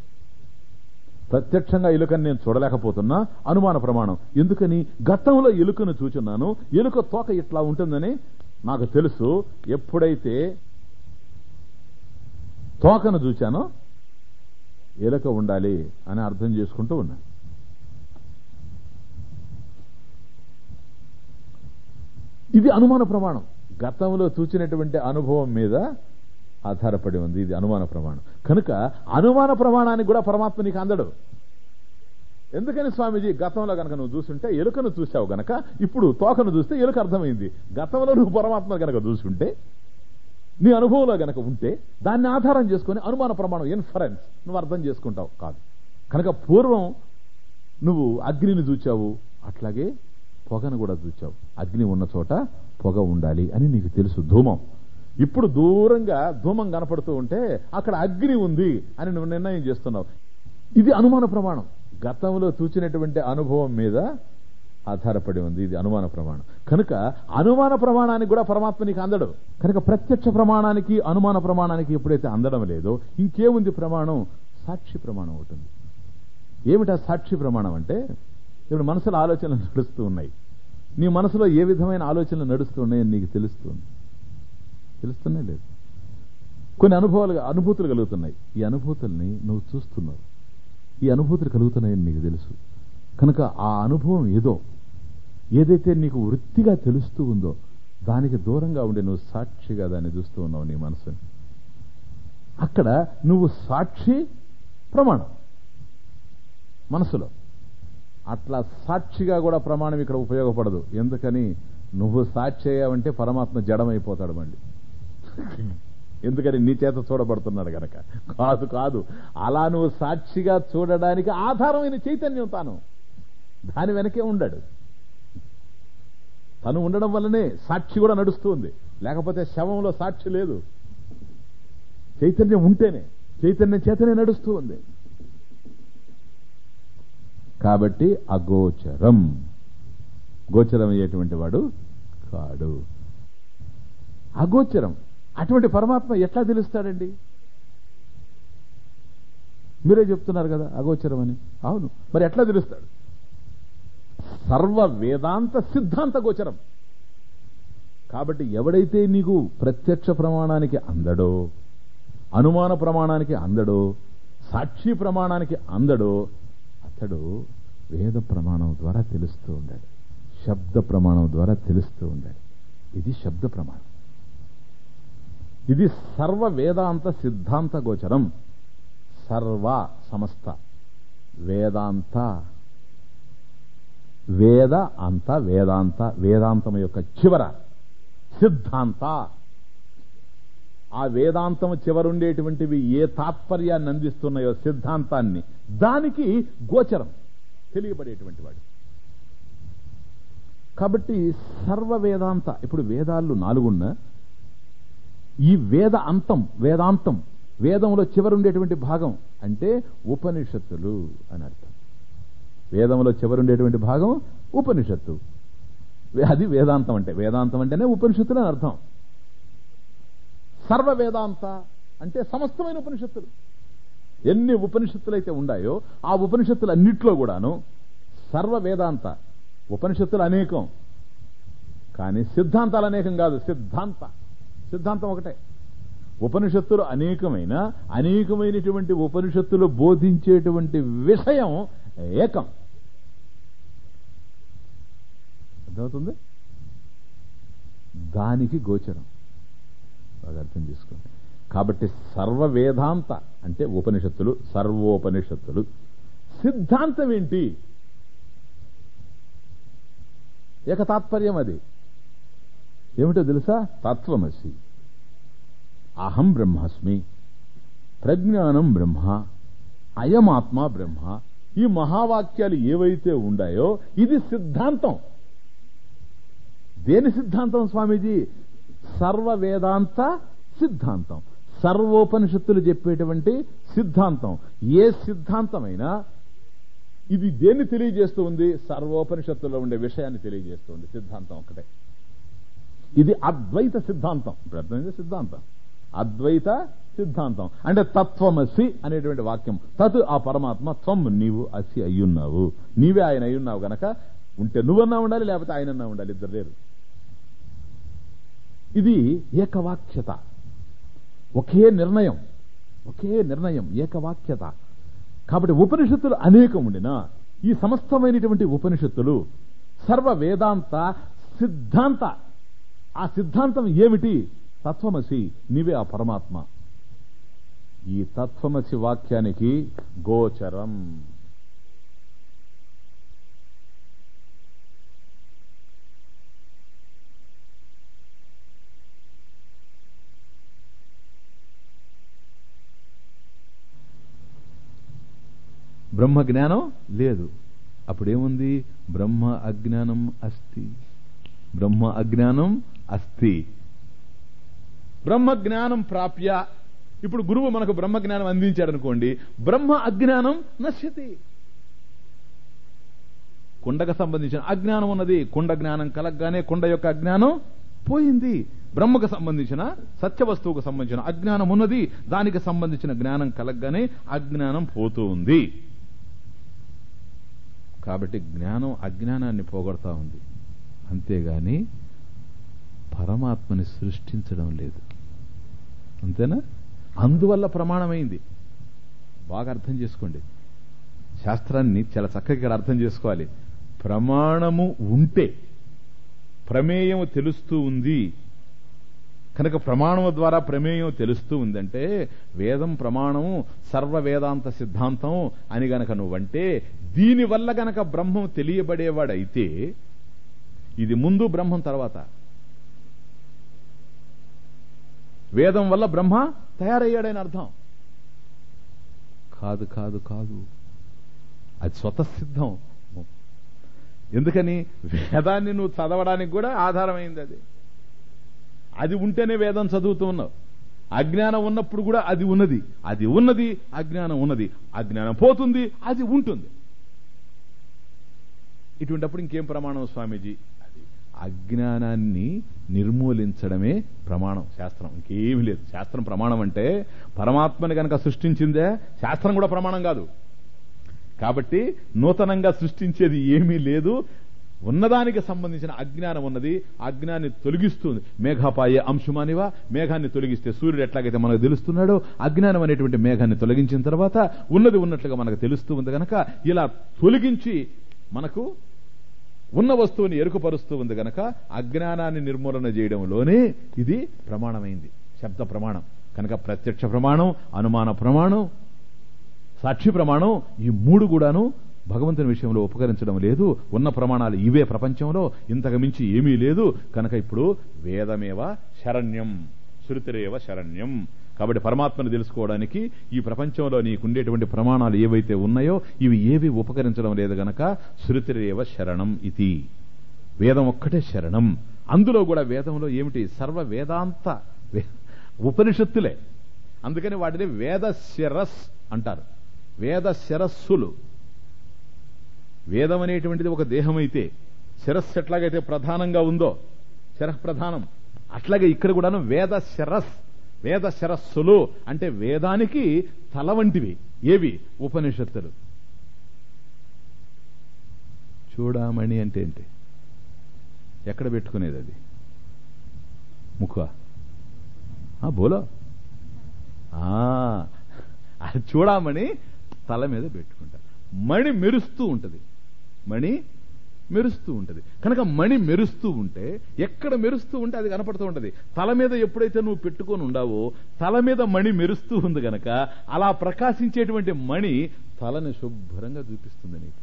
A: ప్రత్యక్షంగా ఎలుకని నేను చూడలేకపోతున్నా అనుమాన ప్రమాణం ఎందుకని గతంలో ఎలుకను చూచున్నాను ఎలుక తోక ఇట్లా ఉంటుందని నాకు తెలుసు ఎప్పుడైతే తోకను చూచానో ఎలుక ఉండాలి అని అర్థం చేసుకుంటూ ఉన్నా ఇది అనుమాన ప్రమాణం గతంలో చూచినటువంటి అనుభవం మీద ఆధారపడి ఉంది ఇది అనుమాన ప్రమాణం కనుక అనుమాన ప్రమాణానికి కూడా పరమాత్మ నీకు అందడు ఎందుకని స్వామీజీ గతంలో గనక నువ్వు చూస్తుంటే ఎలుకను చూసావు గనక ఇప్పుడు తోకను చూస్తే ఎలుక అర్థమైంది గతంలో నువ్వు పరమాత్మ గనక చూసుంటే నీ అనుభవంలో గనక ఉంటే దాన్ని ఆధారం చేసుకుని అనుమాన ప్రమాణం ఇన్ఫరెన్స్ నువ్వు అర్థం చేసుకుంటావు కాదు కనుక పూర్వం నువ్వు అగ్నిని చూచావు అట్లాగే పొగను కూడా చూచావు అగ్ని ఉన్న చోట పొగ ఉండాలి అని నీకు తెలుసు ధూమం ఇప్పుడు దూరంగా ధూమం కనపడుతూ ఉంటే అక్కడ అగ్ని ఉంది అని నువ్వు నిర్ణయం చేస్తున్నావు ఇది అనుమాన ప్రమాణం గతంలో చూచినటువంటి అనుభవం మీద ఆధారపడి ఉంది ఇది అనుమాన ప్రమాణం కనుక అనుమాన ప్రమాణానికి కూడా పరమాత్మ నీకు అందడు కనుక ప్రత్యక్ష ప్రమాణానికి అనుమాన ప్రమాణానికి ఎప్పుడైతే అందడం లేదో ఇంకేముంది ప్రమాణం సాక్షి ప్రమాణం అవుతుంది ఏమిటా సాక్షి ప్రమాణం అంటే ఇప్పుడు మనసులో ఆలోచనలు నడుస్తూ ఉన్నాయి నీ మనసులో ఏ విధమైన ఆలోచనలు నడుస్తూ ఉన్నాయని నీకు తెలుస్తుంది తెలుస్తున్నాయి లేదు కొన్ని అనుభవాలు అనుభూతులు కలుగుతున్నాయి ఈ అనుభూతుల్ని నువ్వు చూస్తున్నావు ఈ అనుభూతులు కలుగుతున్నాయని నీకు తెలుసు కనుక ఆ అనుభవం ఏదో ఏదైతే నీకు వృత్తిగా తెలుస్తూ ఉందో దానికి దూరంగా ఉండి నువ్వు సాక్షిగా దాన్ని చూస్తూ ఉన్నావు నీ మనసుని అక్కడ నువ్వు సాక్షి ప్రమాణం మనసులో అట్లా సాక్షిగా కూడా ప్రమాణం ఇక్కడ ఉపయోగపడదు ఎందుకని నువ్వు సాక్షి అయ్యావంటే పరమాత్మ జడమైపోతాడు మళ్ళీ ఎందుకని నీ చేత చూడబడుతున్నాడు గనక కాదు కాదు అలా నువ్వు సాక్షిగా చూడడానికి ఆధారమైన చైతన్యం తాను దాని వెనకే ఉండడు తను ఉండడం వల్లనే సాక్షి కూడా నడుస్తుంది లేకపోతే శవంలో సాక్షి లేదు చైతన్యం ఉంటేనే చైతన్యం చేతనే నడుస్తూ ఉంది కాబట్టి అగోచరం గోచరం అయ్యేటువంటి వాడు కాడు అగోచరం అటువంటి పరమాత్మ ఎట్లా తెలుస్తాడండి మీరే చెప్తున్నారు కదా అగోచరం అని అవును మరి ఎట్లా తెలుస్తాడు సర్వ వేదాంత సిద్ధాంత గోచరం కాబట్టి ఎవడైతే నీకు ప్రత్యక్ష ప్రమాణానికి అందడో అనుమాన ప్రమాణానికి అందడో సాక్షి ప్రమాణానికి అందడో అతడు వేద ప్రమాణం ద్వారా తెలుస్తూ ఉండాడు శబ్ద ప్రమాణం ద్వారా తెలుస్తూ ఉండాడు ఇది శబ్ద ప్రమాణం ఇది సర్వ వేదాంత సిద్ధాంత గోచరం సర్వ సమస్త వేదాంత వేద అంత వేదాంత వేదాంతం యొక్క చివర సిద్ధాంత ఆ వేదాంతం చివరుండేటువంటివి ఏ తాత్పర్యాన్ని అందిస్తున్నాయో సిద్ధాంతాన్ని దానికి గోచరం తెలియబడేటువంటి వాడు కాబట్టి సర్వ వేదాంత ఇప్పుడు వేదాలు నాలుగున్న ఈ వేద అంతం వేదాంతం వేదంలో చివరుండేటువంటి భాగం అంటే ఉపనిషత్తులు అని అర్థం వేదంలో చివరుండేటువంటి భాగం ఉపనిషత్తు అది వేదాంతం అంటే వేదాంతం అంటేనే ఉపనిషత్తులు అని అర్థం సర్వ వేదాంత అంటే సమస్తమైన ఉపనిషత్తులు ఎన్ని ఉపనిషత్తులు అయితే ఉన్నాయో ఆ ఉపనిషత్తులు అన్నిట్లో కూడాను సర్వ వేదాంత ఉపనిషత్తులు అనేకం కానీ సిద్ధాంతాలు అనేకం కాదు సిద్ధాంత సిద్ధాంతం ఒకటే ఉపనిషత్తులు అనేకమైన అనేకమైనటువంటి ఉపనిషత్తులు బోధించేటువంటి విషయం ఏకం అర్థమవుతుంది దానికి గోచరం బాగా అర్థం చేసుకోండి కాబట్టి సర్వ వేదాంత అంటే ఉపనిషత్తులు సర్వోపనిషత్తులు సిద్ధాంతం ఏంటి ఏక తాత్పర్యం అది ఏమిటో తెలుసా తత్వమసి అహం బ్రహ్మాస్మి ప్రజ్ఞానం బ్రహ్మ అయమాత్మ బ్రహ్మ ఈ మహావాక్యాలు ఏవైతే ఉన్నాయో ఇది సిద్ధాంతం దేని సిద్ధాంతం స్వామీజీ సర్వ వేదాంత సిద్ధాంతం సర్వోపనిషత్తులు చెప్పేటువంటి సిద్ధాంతం ఏ సిద్ధాంతమైనా ఇది దేన్ని తెలియజేస్తూ ఉంది సర్వోపనిషత్తుల్లో ఉండే విషయాన్ని తెలియజేస్తుంది సిద్ధాంతం ఒకటే ఇది అద్వైత సిద్ధాంతం ఇప్పుడు అర్థమైంది సిద్ధాంతం అద్వైత సిద్ధాంతం అంటే తత్వమసి అనేటువంటి వాక్యం తత్ ఆ పరమాత్మ త్వం నీవు అసి అయ్యున్నావు నీవే ఆయన అయ్యున్నావు గనక ఉంటే నువ్వన్నా ఉండాలి లేకపోతే ఆయనన్నా ఉండాలి ఇద్దరు లేరు ఇది ఏకవాక్యత ఒకే నిర్ణయం ఒకే నిర్ణయం ఏకవాక్యత కాబట్టి ఉపనిషత్తులు అనేకం ఉండినా ఈ సమస్తమైనటువంటి ఉపనిషత్తులు సర్వ వేదాంత సిద్ధాంత ఆ సిద్ధాంతం ఏమిటి తత్వమసి నీవే ఆ పరమాత్మ ఈ తత్వమసి వాక్యానికి గోచరం బ్రహ్మ జ్ఞానం లేదు అప్పుడేముంది బ్రహ్మ అజ్ఞానం అస్తి బ్రహ్మ అజ్ఞానం అస్తి బ్రహ్మ జ్ఞానం ప్రాప్య ఇప్పుడు గురువు మనకు బ్రహ్మ జ్ఞానం అందించాడు అనుకోండి బ్రహ్మ అజ్ఞానం నశ్యతి కుండకు సంబంధించిన అజ్ఞానం ఉన్నది కుండ జ్ఞానం కలగగానే కుండ యొక్క అజ్ఞానం పోయింది బ్రహ్మకు సంబంధించిన సత్య వస్తువుకు సంబంధించిన అజ్ఞానం ఉన్నది దానికి సంబంధించిన జ్ఞానం కలగగానే అజ్ఞానం పోతూ ఉంది కాబట్టి జ్ఞానం అజ్ఞానాన్ని పోగొడతా ఉంది అంతేగాని పరమాత్మని సృష్టించడం లేదు అంతేనా అందువల్ల ప్రమాణమైంది బాగా అర్థం చేసుకోండి శాస్త్రాన్ని చాలా చక్కగా ఇక్కడ అర్థం చేసుకోవాలి ప్రమాణము ఉంటే ప్రమేయం తెలుస్తూ ఉంది కనుక ప్రమాణము ద్వారా ప్రమేయం తెలుస్తూ ఉందంటే వేదం ప్రమాణము సర్వ వేదాంత సిద్ధాంతం అని గనక నువ్వంటే దీనివల్ల గనక బ్రహ్మం తెలియబడేవాడైతే ఇది ముందు బ్రహ్మం తర్వాత వేదం వల్ల బ్రహ్మ తయారయ్యాడని అర్థం కాదు కాదు కాదు అది స్వతసిద్ధం ఎందుకని వేదాన్ని నువ్వు చదవడానికి కూడా ఆధారమైంది అది అది ఉంటేనే వేదం చదువుతూ ఉన్నావు అజ్ఞానం ఉన్నప్పుడు కూడా అది ఉన్నది అది ఉన్నది అజ్ఞానం ఉన్నది అజ్ఞానం పోతుంది అది ఉంటుంది ఇటువంటిప్పుడు ఇంకేం ప్రమాణం స్వామీజీ అది అజ్ఞానాన్ని నిర్మూలించడమే ప్రమాణం శాస్త్రం ఇంకేమీ లేదు శాస్త్రం ప్రమాణం అంటే పరమాత్మని గనక సృష్టించిందే శాస్త్రం కూడా ప్రమాణం కాదు కాబట్టి నూతనంగా సృష్టించేది ఏమీ లేదు ఉన్నదానికి సంబంధించిన అజ్ఞానం ఉన్నది అజ్ఞాన్ని తొలగిస్తుంది మేఘాపాయే అంశుమానివా మేఘాన్ని తొలగిస్తే సూర్యుడు ఎట్లాగైతే మనకు తెలుస్తున్నాడో అజ్ఞానం అనేటువంటి మేఘాన్ని తొలగించిన తర్వాత ఉన్నది ఉన్నట్లుగా మనకు తెలుస్తూ ఉంది గనక ఇలా తొలగించి మనకు ఉన్న వస్తువుని ఎరుకుపరుస్తూ ఉంది గనక అజ్ఞానాన్ని నిర్మూలన చేయడంలోనే ఇది ప్రమాణమైంది శబ్ద ప్రమాణం కనుక ప్రత్యక్ష ప్రమాణం అనుమాన ప్రమాణం సాక్షి ప్రమాణం ఈ మూడు కూడాను భగవంతుని విషయంలో ఉపకరించడం లేదు ఉన్న ప్రమాణాలు ఇవే ప్రపంచంలో ఇంతకు మించి ఏమీ లేదు కనుక ఇప్పుడు వేదమేవ శరణ్యం శృతిరేవ శరణ్యం కాబట్టి పరమాత్మను తెలుసుకోవడానికి ఈ ప్రపంచంలో నీకుండేటువంటి ప్రమాణాలు ఏవైతే ఉన్నాయో ఇవి ఏవి ఉపకరించడం లేదు గనక శృతిరేవ శరణం ఇది వేదం ఒక్కటే శరణం అందులో కూడా వేదంలో ఏమిటి సర్వ వేదాంత వే- ఉపనిషత్తులే అందుకని వాటిని వేద శిరస్ అంటారు వేద శిరస్సులు వేదం అనేటువంటిది ఒక దేహం అయితే శిరస్సు ఎట్లాగైతే ప్రధానంగా ఉందో శిరః ప్రధానం అట్లాగే ఇక్కడ కూడాను వేద శిరస్ వేద శిరస్సులు అంటే వేదానికి తల వంటివి ఏవి ఉపనిషత్తులు చూడామణి అంటే ఏంటి ఎక్కడ పెట్టుకునేది అది ముఖ ఆ, బోలో ఆ, అది చూడామణి తల మీద పెట్టుకుంటారు మణి మెరుస్తూ ఉంటది మణి మెరుస్తూ ఉంటది కనుక మణి మెరుస్తూ ఉంటే ఎక్కడ మెరుస్తూ ఉంటే అది కనపడుతూ ఉంటది తల మీద ఎప్పుడైతే నువ్వు పెట్టుకొని ఉండావో తల మీద మణి మెరుస్తూ ఉంది గనక అలా ప్రకాశించేటువంటి మణి తలని శుభ్రంగా చూపిస్తుంది నీకు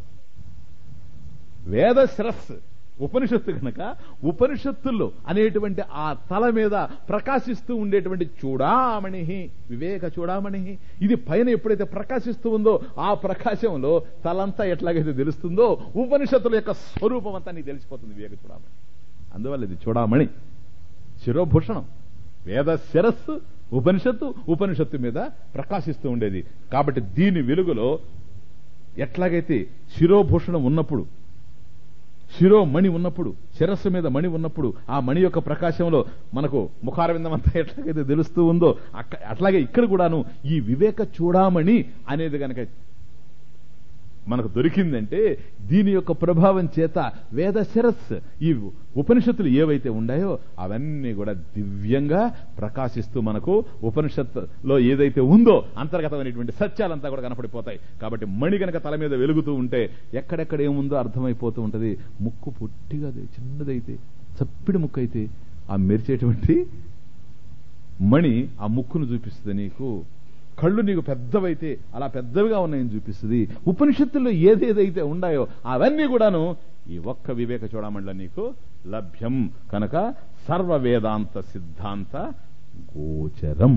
A: వేద శిరస్సు ఉపనిషత్తు కనుక ఉపనిషత్తుల్లో అనేటువంటి ఆ తల మీద ప్రకాశిస్తూ ఉండేటువంటి చూడామణి వివేక చూడామణి ఇది పైన ఎప్పుడైతే ప్రకాశిస్తూ ఉందో ఆ ప్రకాశంలో తలంతా ఎట్లాగైతే తెలుస్తుందో ఉపనిషత్తుల యొక్క స్వరూపం అంతా నీకు తెలిసిపోతుంది వివేక చూడామణి అందువల్ల ఇది చూడామణి శిరోభూషణం వేద శిరస్సు ఉపనిషత్తు ఉపనిషత్తు మీద ప్రకాశిస్తూ ఉండేది కాబట్టి దీని వెలుగులో ఎట్లాగైతే శిరోభూషణం ఉన్నప్పుడు శిరో మణి ఉన్నప్పుడు శిరస్సు మీద మణి ఉన్నప్పుడు ఆ మణి యొక్క ప్రకాశంలో మనకు ముఖారవిందం అంతా ఎట్లాగైతే తెలుస్తూ ఉందో అక్క- అట్లాగే ఇక్కడ కూడాను ఈ వివేక చూడామణి అనేది గనక మనకు దొరికిందంటే దీని యొక్క ప్రభావం చేత వేద శిరస్సు ఈ ఉపనిషత్తులు ఏవైతే ఉన్నాయో అవన్నీ కూడా దివ్యంగా ప్రకాశిస్తూ మనకు ఉపనిషత్తులో ఏదైతే ఉందో అంతర్గతమైనటువంటి సత్యాలంతా కూడా కనపడిపోతాయి కాబట్టి మణి గనక తల మీద వెలుగుతూ ఉంటే ఎక్కడెక్కడ ఏముందో అర్థమైపోతూ ఉంటది ముక్కు పొట్టిగా చిన్నదైతే చప్పిడి ముక్కు అయితే ఆ మెరిచేటువంటి మణి ఆ ముక్కును చూపిస్తుంది నీకు కళ్ళు నీకు పెద్దవైతే అలా పెద్దవిగా ఉన్నాయని చూపిస్తుంది ఉపనిషత్తుల్లో ఏదేదైతే ఉన్నాయో అవన్నీ కూడాను ఈ ఒక్క వివేక చూడమండల నీకు లభ్యం కనుక సర్వ వేదాంత సిద్ధాంత గోచరం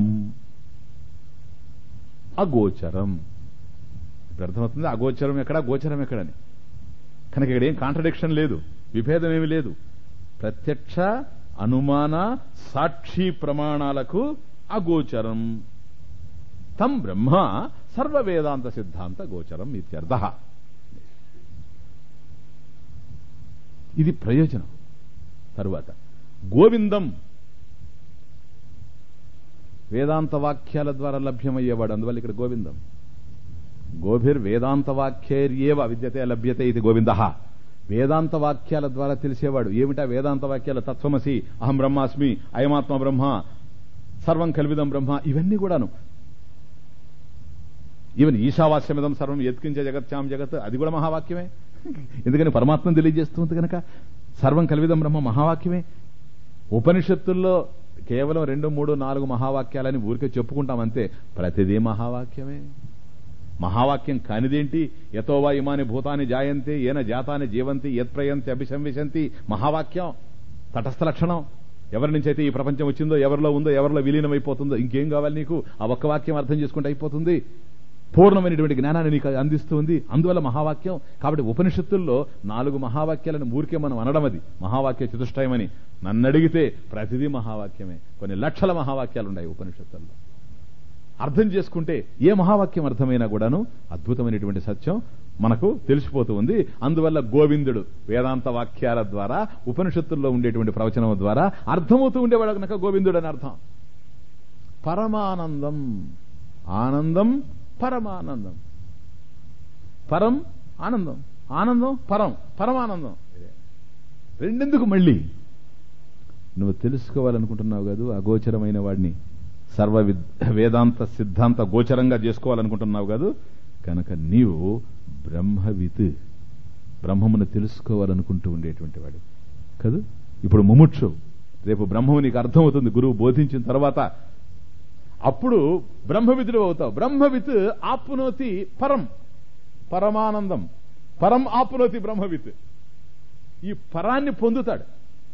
A: అగోచరం ఇప్పుడు అర్థమవుతుంది అగోచరం ఎక్కడ గోచరం ఎక్కడని కనుక ఇక్కడ ఏం కాంట్రడిక్షన్ లేదు విభేదం ఏమి లేదు ప్రత్యక్ష అనుమాన సాక్షి ప్రమాణాలకు అగోచరం తం బ్రహ్మ సర్వ వేదాంత సిద్ధాంత గోచరం ఇత్యర్థ ఇది ప్రయోజనం తరువాత గోవిందం వేదాంత వాక్యాల ద్వారా లభ్యమయ్యేవాడు అందువల్ల ఇక్కడ గోవిందం గోభిర్ వేదాంత వాక్యైర్యేవ విద్యతే లభ్యతే ఇది గోవింద వేదాంత వాక్యాల ద్వారా తెలిసేవాడు ఏమిటా వేదాంత వాక్యాల తత్వమసి అహం బ్రహ్మాస్మి అయమాత్మ బ్రహ్మ సర్వం కల్విదం బ్రహ్మ ఇవన్నీ కూడాను ఈవెన్ ఈశావాస్యమిదం సర్వం ఎత్కించే జగత్యాం జగత్ అది కూడా మహావాక్యమే ఎందుకని పరమాత్మను తెలియజేస్తుంది కనుక సర్వం కల్విదం బ్రహ్మ మహావాక్యమే ఉపనిషత్తుల్లో కేవలం రెండు మూడు నాలుగు మహావాక్యాలని ఊరికే చెప్పుకుంటాం అంతే ప్రతిదీ మహావాక్యమే మహావాక్యం కానిదేంటి యతోవా ఇమాని భూతాన్ని జాయంతే ఏన జాతాన్ని జీవంతి యత్ప్రయంతి అభిశంవిశంతి మహావాక్యం తటస్థ లక్షణం ఎవరి నుంచి అయితే ఈ ప్రపంచం వచ్చిందో ఎవరిలో ఉందో ఎవరిలో విలీనమైపోతుందో ఇంకేం కావాలి నీకు ఆ ఒక్క వాక్యం అర్థం చేసుకుంటే అయిపోతుంది పూర్ణమైనటువంటి జ్ఞానాన్ని నీకు అందిస్తుంది అందువల్ల మహావాక్యం కాబట్టి ఉపనిషత్తుల్లో నాలుగు మహావాక్యాలను ఊరికే మనం అనడం అది మహావాక్య చతుష్టయమని నన్ను అడిగితే ప్రతిదీ మహావాక్యమే కొన్ని లక్షల మహావాక్యాలు ఉన్నాయి ఉపనిషత్తుల్లో అర్థం చేసుకుంటే ఏ మహావాక్యం అర్థమైనా కూడాను అద్భుతమైనటువంటి సత్యం మనకు తెలిసిపోతూ ఉంది అందువల్ల గోవిందుడు వేదాంత వాక్యాల ద్వారా ఉపనిషత్తుల్లో ఉండేటువంటి ప్రవచనం ద్వారా అర్థమవుతూ ఉండేవాడు కనుక గోవిందుడు అని అర్థం పరమానందం ఆనందం పరమానందం పరం ఆనందం ఆనందం పరం పరమానందం రెండెందుకు మళ్ళీ నువ్వు తెలుసుకోవాలనుకుంటున్నావు కాదు అగోచరమైన వాడిని సర్వ వేదాంత సిద్ధాంత గోచరంగా చేసుకోవాలనుకుంటున్నావు కాదు కనుక నీవు బ్రహ్మవిత్ బ్రహ్మమును తెలుసుకోవాలనుకుంటూ ఉండేటువంటి వాడు కదూ ఇప్పుడు ముముక్షు రేపు బ్రహ్మము నీకు అర్థమవుతుంది గురువు బోధించిన తర్వాత అప్పుడు బ్రహ్మవిధుడు అవుతావు బ్రహ్మవిత్ ఆప్నోతి పరం పరమానందం పరం ఆప్నోతి బ్రహ్మవిత్ ఈ పరాన్ని పొందుతాడు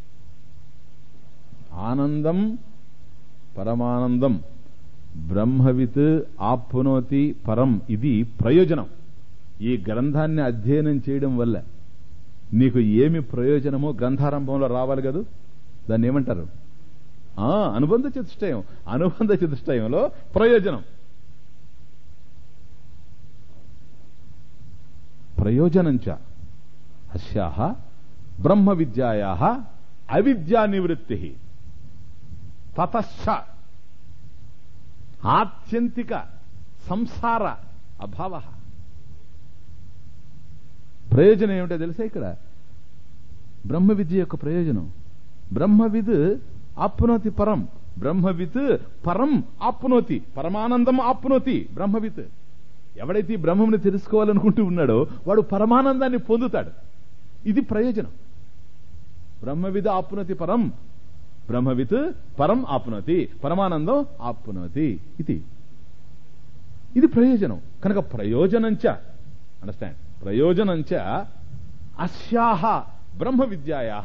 A: ఆనందం పరమానందం బ్రహ్మవిత్ ఆప్నోతి పరం ఇది ప్రయోజనం ఈ గ్రంథాన్ని అధ్యయనం చేయడం వల్ల నీకు ఏమి ప్రయోజనమో గ్రంథారంభంలో రావాలి కదూ దాన్ని ఏమంటారు ఆ అనుబంధ చతుష్టయం అనుబంధ చతుష్టయంలో ప్రయోజనం ప్రయోజనంచ అస్యా బ్రహ్మ విద్యాయా అవిద్యా నివృత్తి తతశ్చ ఆత్యంతిక సంసార అభావ ప్రయోజనం ఏమిటో తెలుసా ఇక్కడ బ్రహ్మ విద్య యొక్క ప్రయోజనం బ్రహ్మవిద్ ఆప్నోతి పరం బ్రహ్మవిత్ పరం ఆప్నోతి పరమానందం ఆప్నోతి బ్రహ్మవిత్ ఎవడైతే ఈ బ్రహ్మముని తెలుసుకోవాలనుకుంటూ ఉన్నాడో వాడు పరమానందాన్ని పొందుతాడు ఇది ప్రయోజనం బ్రహ్మవిద్ ఆప్నోతి పరం బ్రహ్మవిత్ పరం ఆప్నోతి పరమానందం ఆప్నోతి ఇది ఇది ప్రయోజనం కనుక ప్రయోజనంచ అండర్స్టాండ్ ప్రయోజనంచ అస్యాహ బ్రహ్మ విద్యాయా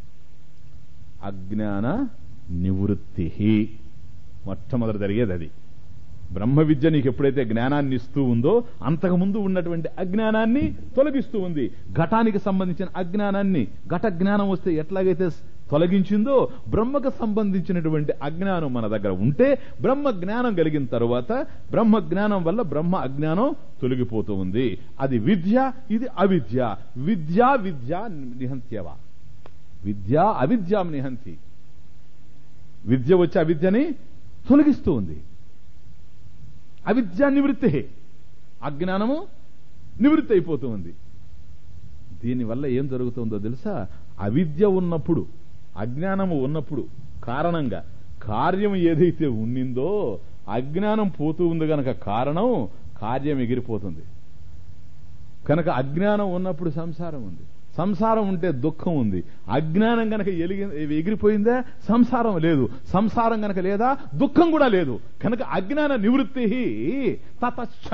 A: అజ్ఞాన నివృత్తి మొట్టమొదటి జరిగేది అది బ్రహ్మ విద్య నీకు ఎప్పుడైతే జ్ఞానాన్ని ఇస్తూ ఉందో అంతకుముందు ఉన్నటువంటి అజ్ఞానాన్ని తొలగిస్తూ ఉంది ఘటానికి సంబంధించిన అజ్ఞానాన్ని ఘట జ్ఞానం వస్తే ఎట్లాగైతే తొలగించిందో బ్రహ్మకు సంబంధించినటువంటి అజ్ఞానం మన దగ్గర ఉంటే బ్రహ్మ జ్ఞానం కలిగిన తరువాత బ్రహ్మ జ్ఞానం వల్ల బ్రహ్మ అజ్ఞానం తొలగిపోతూ ఉంది అది విద్య ఇది అవిద్య విద్యా విద్య నిహంత్యవా విద్య అవిద్యాం నిహంతి విద్య వచ్చి అవిద్యని తొలగిస్తూ ఉంది అవిద్యా నివృత్తి అజ్ఞానము నివృత్తి అయిపోతూ ఉంది దీనివల్ల ఏం జరుగుతుందో తెలుసా అవిద్య ఉన్నప్పుడు అజ్ఞానము ఉన్నప్పుడు కారణంగా కార్యం ఏదైతే ఉండిందో అజ్ఞానం పోతూ ఉంది గనక కారణం కార్యం ఎగిరిపోతుంది కనుక అజ్ఞానం ఉన్నప్పుడు సంసారం ఉంది సంసారం ఉంటే దుఃఖం ఉంది అజ్ఞానం గనక ఎలిగి ఎగిరిపోయిందా సంసారం లేదు సంసారం గనక లేదా దుఃఖం కూడా లేదు కనుక అజ్ఞాన నివృత్తి తతశ్చ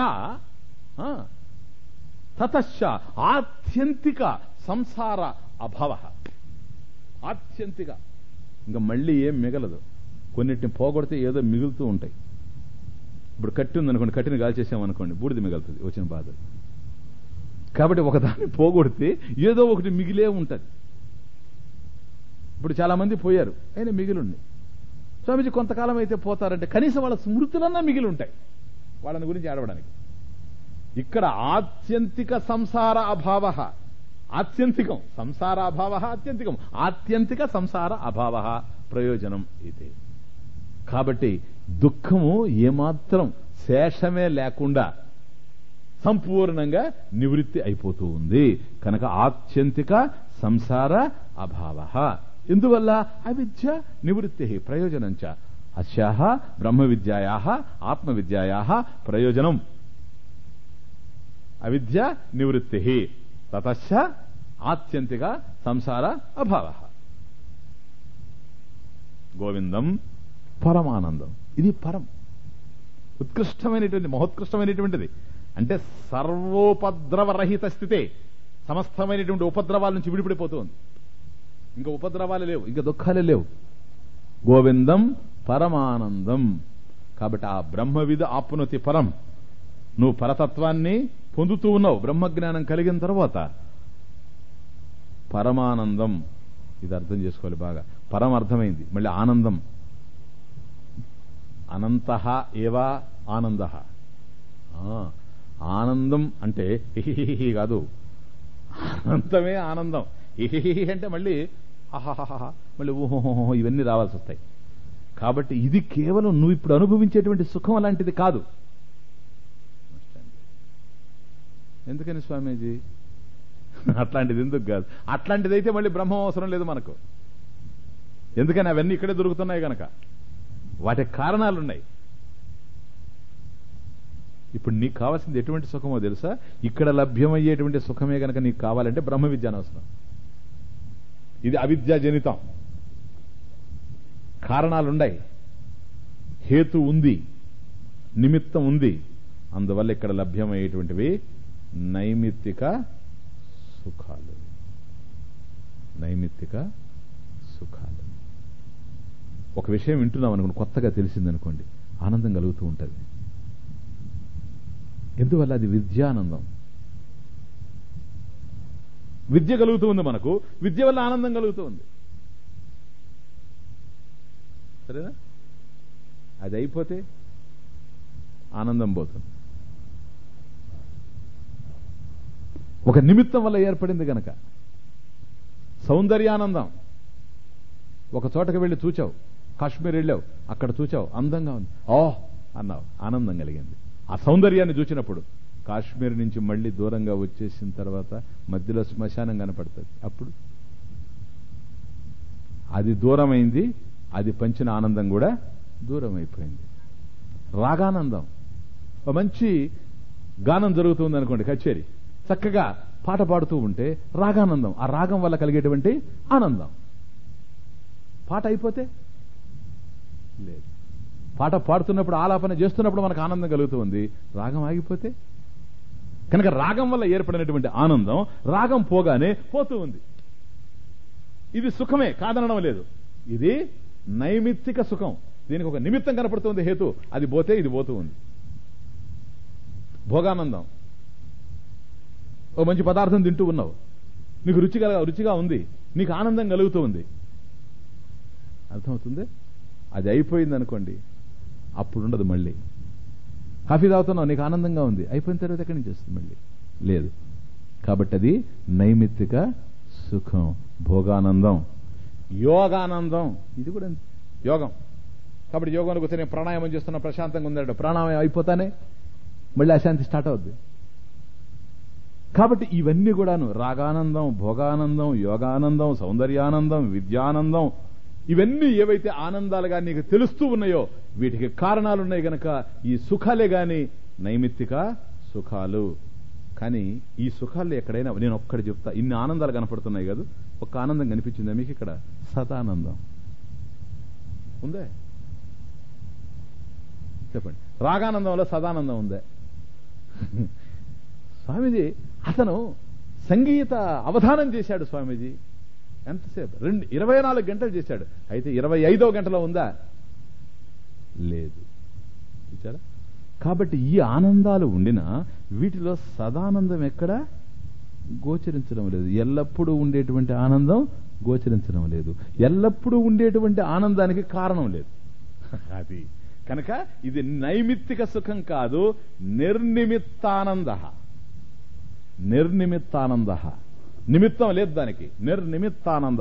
A: తతశ్చ ఆత్యంతిక సంసార అభవ ఆత్యంతిక ఇంకా మళ్ళీ ఏం మిగలదు కొన్నిటిని పోగొడితే ఏదో మిగులుతూ ఉంటాయి ఇప్పుడు కట్టి ఉందనుకోండి కట్టిని కాల్చేసామనుకోండి బూడిద మిగులుతుంది వచ్చిన బాధ కాబట్టి ఒకదాన్ని పోగొడితే ఏదో ఒకటి మిగిలే ఉంటది ఇప్పుడు చాలా మంది పోయారు ఆయన మిగిలిండి స్వామీజీ కొంతకాలం అయితే పోతారంటే కనీసం వాళ్ళ స్మృతులన్నా మిగిలి ఉంటాయి వాళ్ళని గురించి ఆడవడానికి ఇక్కడ ఆత్యంతిక సంసార అభావ ఆత్యంతికం సంసార అభావ ఆత్యంతికం ఆత్యంతిక సంసార అభావ ప్రయోజనం ఇది కాబట్టి దుఃఖము ఏమాత్రం శేషమే లేకుండా సంపూర్ణంగా నివృత్తి అయిపోతూ ఉంది కనుక ఆత్యంతిక సంసార అభావ ఎందువల్ల అవిద్య నివృత్తి ప్రయోజనం చ అస్యాహ బ్రహ్మ విద్యాయా ఆత్మ విద్యాయా ప్రయోజనం అవిద్య నివృత్తి తతశ్చ ఆత్యంతిక సంసార అభావ గోవిందం పరమానందం ఇది పరం ఉత్కృష్టమైనటువంటి మహోత్కృష్టమైనటువంటిది అంటే సర్వోపద్రవరహిత స్థితే సమస్తమైనటువంటి ఉపద్రవాల నుంచి విడిపడిపోతుంది ఇంకా ఉపద్రవాలు లేవు ఇంకా దుఃఖాలే లేవు గోవిందం పరమానందం కాబట్టి ఆ బ్రహ్మవిధ ఆప్నుతి పరం నువ్వు పరతత్వాన్ని పొందుతూ ఉన్నావు బ్రహ్మజ్ఞానం కలిగిన తర్వాత పరమానందం ఇది అర్థం చేసుకోవాలి బాగా పరం అర్థమైంది మళ్ళీ ఆనందం అనంత ఏవా ఆనంద ఆనందం అంటే హిహిహి కాదు అనంతమే ఆనందం హిహిహి అంటే మళ్ళీ అహహహ మళ్ళీ ఊహోహోహో ఇవన్నీ రావాల్సి వస్తాయి కాబట్టి ఇది కేవలం నువ్వు ఇప్పుడు అనుభవించేటువంటి సుఖం అలాంటిది కాదు ఎందుకని స్వామీజీ అట్లాంటిది ఎందుకు కాదు అట్లాంటిదైతే మళ్ళీ బ్రహ్మం అవసరం లేదు మనకు ఎందుకని అవన్నీ ఇక్కడే దొరుకుతున్నాయి గనక వాటి కారణాలున్నాయి ఇప్పుడు నీకు కావాల్సింది ఎటువంటి సుఖమో తెలుసా ఇక్కడ లభ్యమయ్యేటువంటి సుఖమే గనక నీకు కావాలంటే బ్రహ్మ విద్య అనవసరం ఇది అవిద్యా జనితం కారణాలున్నాయి హేతు ఉంది నిమిత్తం ఉంది అందువల్ల ఇక్కడ లభ్యమయ్యేటువంటివి నైమిత్తిక సుఖాలు నైమిత్తిక సుఖాలు ఒక విషయం వింటున్నాం అనుకోండి కొత్తగా తెలిసిందనుకోండి ఆనందం కలుగుతూ ఉంటుంది ఎందువల్ల అది విద్యానందం విద్య కలుగుతూ ఉంది మనకు విద్య వల్ల ఆనందం కలుగుతూ ఉంది సరేనా అది అయిపోతే ఆనందం పోతుంది ఒక నిమిత్తం వల్ల ఏర్పడింది గనక సౌందర్యానందం ఒక చోటకి వెళ్ళి చూచావు కాశ్మీర్ వెళ్ళావు అక్కడ చూచావు అందంగా ఉంది ఓ అన్నావు ఆనందం కలిగింది ఆ సౌందర్యాన్ని చూసినప్పుడు కాశ్మీర్ నుంచి మళ్ళీ దూరంగా వచ్చేసిన తర్వాత మధ్యలో శ్మశానం కనపడుతుంది అప్పుడు అది దూరమైంది అది పంచిన ఆనందం కూడా దూరం అయిపోయింది రాగానందం ఒక మంచి గానం జరుగుతుంది అనుకోండి కచేరి చక్కగా పాట పాడుతూ ఉంటే రాగానందం ఆ రాగం వల్ల కలిగేటువంటి ఆనందం పాట అయిపోతే లేదు పాట పాడుతున్నప్పుడు ఆలాపన చేస్తున్నప్పుడు మనకు ఆనందం కలుగుతుంది రాగం ఆగిపోతే కనుక రాగం వల్ల ఏర్పడినటువంటి ఆనందం రాగం పోగానే పోతూ ఉంది ఇది సుఖమే కాదనడం లేదు ఇది నైమిత్తిక సుఖం దీనికి ఒక నిమిత్తం కనపడుతుంది హేతు అది పోతే ఇది పోతూ ఉంది భోగానందం ఓ మంచి పదార్థం తింటూ ఉన్నావు నీకు రుచిగా రుచిగా ఉంది నీకు ఆనందం కలుగుతూ ఉంది అర్థమవుతుంది అది అయిపోయింది అనుకోండి అప్పుడు ఉండదు మళ్ళీ కాఫీ తాగుతున్నావు నీకు ఆనందంగా ఉంది అయిపోయిన తర్వాత ఎక్కడి నుంచి వస్తుంది మళ్ళీ లేదు కాబట్టి అది నైమిత్తిక సుఖం భోగానందం యోగానందం ఇది కూడా యోగం కాబట్టి యోగంలో కూర్చొని నేను ప్రాణాయామం చేస్తున్నా ప్రశాంతంగా ఉందంటే ప్రాణాయామం అయిపోతానే మళ్ళీ అశాంతి స్టార్ట్ అవుద్ది కాబట్టి ఇవన్నీ కూడాను రాగానందం భోగానందం యోగానందం సౌందర్యానందం విద్యానందం ఇవన్నీ ఏవైతే ఆనందాలుగా నీకు తెలుస్తూ ఉన్నాయో వీటికి కారణాలున్నాయి గనక ఈ సుఖాలే గాని నైమిత్తిక సుఖాలు కానీ ఈ సుఖాల్లో ఎక్కడైనా నేను ఒక్కటి చెప్తా ఇన్ని ఆనందాలు కనపడుతున్నాయి కదా ఒక్క ఆనందం కనిపించిందా మీకు ఇక్కడ సదానందం ఉందే చెప్పండి రాగానందంలో సదానందం ఉందే స్వామీజీ అతను సంగీత అవధానం చేశాడు స్వామీజీ ఎంతసేపు రెండు ఇరవై నాలుగు గంటలు చేశాడు అయితే ఇరవై ఐదో గంటలో ఉందా లేదు చూచారా కాబట్టి ఈ ఆనందాలు ఉండినా వీటిలో సదానందం ఎక్కడ గోచరించడం లేదు ఎల్లప్పుడూ ఉండేటువంటి ఆనందం గోచరించడం లేదు ఎల్లప్పుడూ ఉండేటువంటి ఆనందానికి కారణం లేదు అది కనుక ఇది నైమిత్తిక సుఖం కాదు నిర్నిమిత్తానంద నిర్నిమిత్తానంద నిమిత్తం లేదు దానికి నిర్నిమిత్తానంద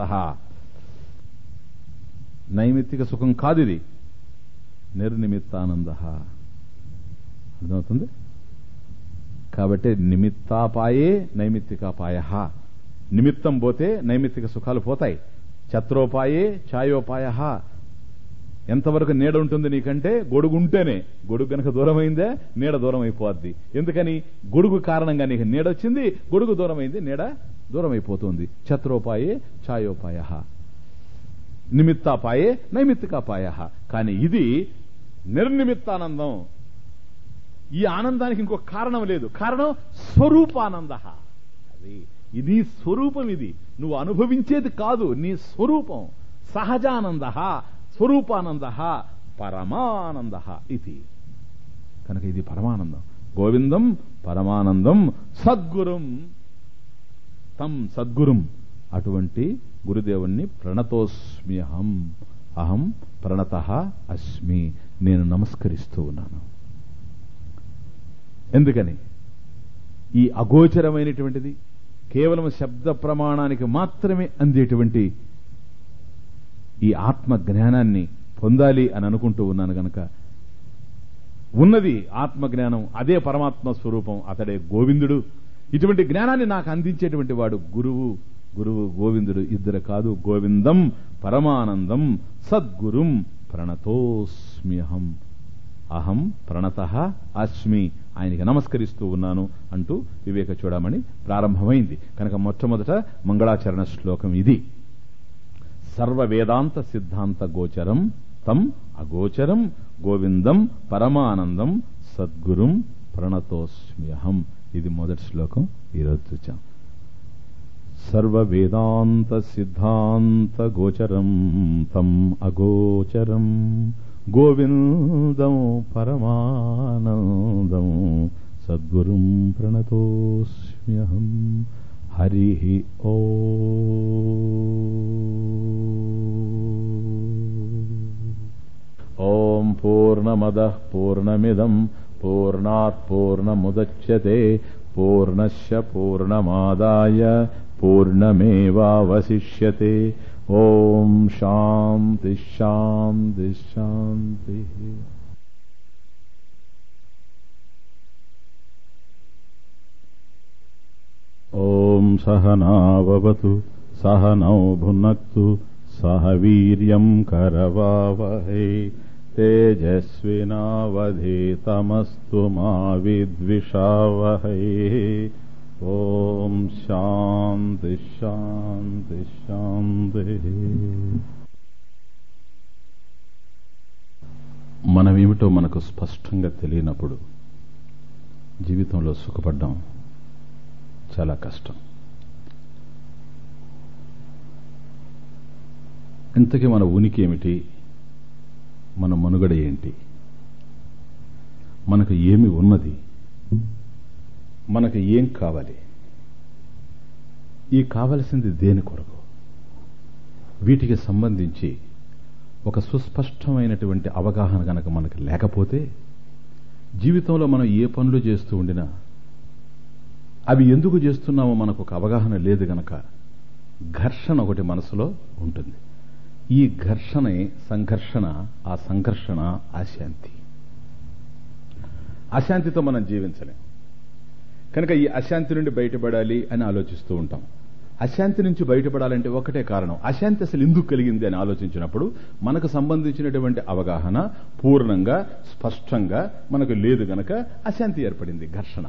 A: నైమిత్తిక సుఖం కాదు ఇది నిర్నిమిత్తానంద అర్థమవుతుంది కాబట్టి నిమిత్తాపాయే నైమిత్తికాపాయ నిమిత్తం పోతే నైమిత్తిక సుఖాలు పోతాయి ఛత్రోపాయే ఛాయోపాయ ఎంతవరకు నీడ ఉంటుంది నీకంటే గొడుగు ఉంటేనే గొడుగు గనక దూరం అయిందే నీడ దూరం అయిపోద్ది ఎందుకని గొడుగు కారణంగా నీకు నీడ వచ్చింది గొడుగు దూరం అయింది నీడ దూరం అయిపోతుంది ఛత్రోపాయే ఛాయోపాయ నిమిత్తాపాయే నైమిత్తికాపాయ కానీ ఇది నిర్నిమిత్తానందం ఈ ఆనందానికి ఇంకో కారణం లేదు కారణం స్వరూపానంద అది ఇది స్వరూపం ఇది నువ్వు అనుభవించేది కాదు నీ స్వరూపం సహజానంద స్వరూపానంద పరమానంద ఇది కనుక ఇది పరమానందం గోవిందం పరమానందం సద్గురుం తం సద్గురుం అటువంటి గురుదేవుణ్ణి ప్రణతోస్మి అహం అహం ప్రణత అస్మి నేను నమస్కరిస్తూ ఉన్నాను ఎందుకని ఈ అగోచరమైనటువంటిది కేవలం శబ్ద ప్రమాణానికి మాత్రమే అందేటువంటి ఈ ఆత్మ జ్ఞానాన్ని పొందాలి అని అనుకుంటూ ఉన్నాను గనక ఉన్నది ఆత్మ జ్ఞానం అదే పరమాత్మ స్వరూపం అతడే గోవిందుడు ఇటువంటి జ్ఞానాన్ని నాకు అందించేటువంటి వాడు గురువు గురువు గోవిందుడు ఇద్దరు కాదు గోవిందం పరమానందం సద్గురుం ప్రణతోస్మ్యహం అహం ప్రణత అస్మి ఆయనకి నమస్కరిస్తూ ఉన్నాను అంటూ వివేక చూడమని ప్రారంభమైంది కనుక మొట్టమొదట మంగళాచరణ శ్లోకం ఇది సర్వ వేదాంత సిద్ధాంత గోచరం తం అగోచరం గోవిందం పరమానందం సద్గురుం ప్రణతోస్మ్యహం ఇది మొదటి శ్లోకం ఈరోజు చూచాం సర్వ వేదాంత సిద్ధాంత గోచరం తం అగోచరం గోవిందం పరమానందం సద్గురుం ప్రణతోస్మ్యహం హరి ఓ ఓం పూర్ణమద పూర్ణమిదం పూర్ణాత్ పూర్ణముద్యతే పూర్ణశ పూర్ణమాదాయ పూర్ణమేవాवशिष्यते ఓం శాంతి శాంతి శాంతి ఓం సహనావతు సహనౌ భునక్తు సహ వీర్యం కరవావహై తేజస్వినావధీతమస్తు మా విద్విషావహై ఓం శాంతి శాంతి శాంతి మనమేమిటో మనకు స్పష్టంగా తెలియనప్పుడు జీవితంలో సుఖపడ్డం చాలా కష్టం ఇంతకీ మన ఉనికి ఏమిటి మన మనుగడ ఏంటి మనకు ఏమి ఉన్నది మనకు ఏం కావాలి ఈ కావలసింది దేని కొరకు వీటికి సంబంధించి ఒక సుస్పష్టమైనటువంటి అవగాహన కనుక మనకు లేకపోతే జీవితంలో మనం ఏ పనులు చేస్తూ ఉండినా అవి ఎందుకు చేస్తున్నామో మనకు ఒక అవగాహన లేదు గనక ఘర్షణ ఒకటి మనసులో ఉంటుంది ఈ ఘర్షణే సంఘర్షణ ఆ సంఘర్షణ అశాంతి అశాంతితో మనం జీవించలేం కనుక ఈ అశాంతి నుండి బయటపడాలి అని ఆలోచిస్తూ ఉంటాం అశాంతి నుంచి బయటపడాలంటే ఒకటే కారణం అశాంతి అసలు ఎందుకు కలిగింది అని ఆలోచించినప్పుడు మనకు సంబంధించినటువంటి అవగాహన పూర్ణంగా స్పష్టంగా మనకు లేదు గనక అశాంతి ఏర్పడింది ఘర్షణ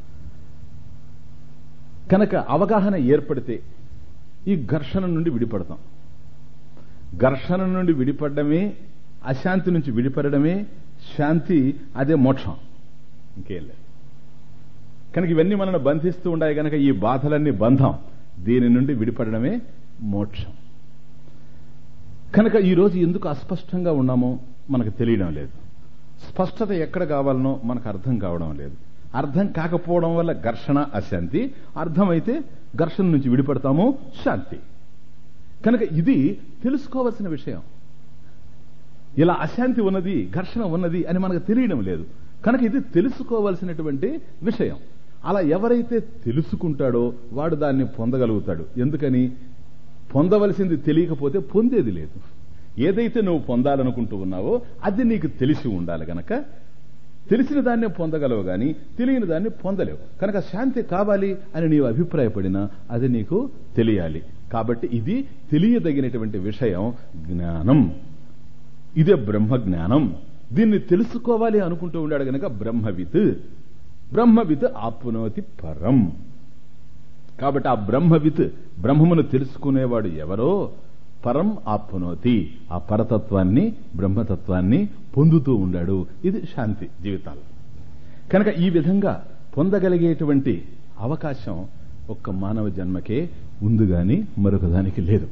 A: కనుక అవగాహన ఏర్పడితే ఈ ఘర్షణ నుండి విడిపడతాం ఘర్షణ నుండి విడిపడమే అశాంతి నుంచి విడిపడమే శాంతి అదే మోక్షం ఇంకేం లేదు కనుక ఇవన్నీ మనల్ని బంధిస్తూ ఉన్నాయి కనుక ఈ బాధలన్నీ బంధం దీని నుండి విడిపడమే మోక్షం కనుక ఈరోజు ఎందుకు అస్పష్టంగా ఉన్నామో మనకు తెలియడం లేదు స్పష్టత ఎక్కడ కావాలనో మనకు అర్థం కావడం లేదు అర్థం కాకపోవడం వల్ల ఘర్షణ అశాంతి అర్థమైతే ఘర్షణ నుంచి విడిపడతాము శాంతి కనుక ఇది తెలుసుకోవలసిన విషయం ఇలా అశాంతి ఉన్నది ఘర్షణ ఉన్నది అని మనకు తెలియడం లేదు కనుక ఇది తెలుసుకోవలసినటువంటి విషయం అలా ఎవరైతే తెలుసుకుంటాడో వాడు దాన్ని పొందగలుగుతాడు ఎందుకని పొందవలసింది తెలియకపోతే పొందేది లేదు ఏదైతే నువ్వు పొందాలనుకుంటూ ఉన్నావో అది నీకు తెలిసి ఉండాలి గనక తెలిసిన దాన్నే పొందగలవు గాని తెలియని దాన్ని పొందలేవు కనుక శాంతి కావాలి అని నీవు అభిప్రాయపడినా అది నీకు తెలియాలి కాబట్టి ఇది తెలియదగినటువంటి విషయం జ్ఞానం ఇదే బ్రహ్మ జ్ఞానం దీన్ని తెలుసుకోవాలి అనుకుంటూ ఉన్నాడు గనక బ్రహ్మవిత్ బ్రహ్మవిత్ ఆప్నోతి పరం కాబట్టి ఆ బ్రహ్మవిత్ బ్రహ్మమును తెలుసుకునేవాడు ఎవరో పరం ఆప్నోతి ఆ పరతత్వాన్ని బ్రహ్మతత్వాన్ని పొందుతూ ఉండాడు ఇది శాంతి జీవితాలు కనుక ఈ విధంగా పొందగలిగేటువంటి అవకాశం ఒక్క మానవ జన్మకే ఉంది గాని మరొక దానికి లేదు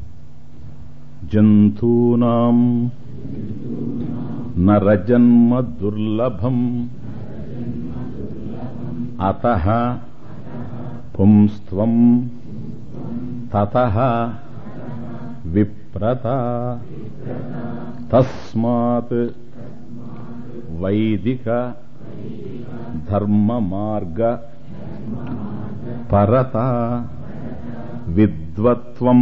A: జంతూనాం నరజన్మ దుర్లభం అత పుంస్త్వం తత విప్రత తస్మాత్ వైదిక ధర్మ మార్గ పరత విద్వత్వం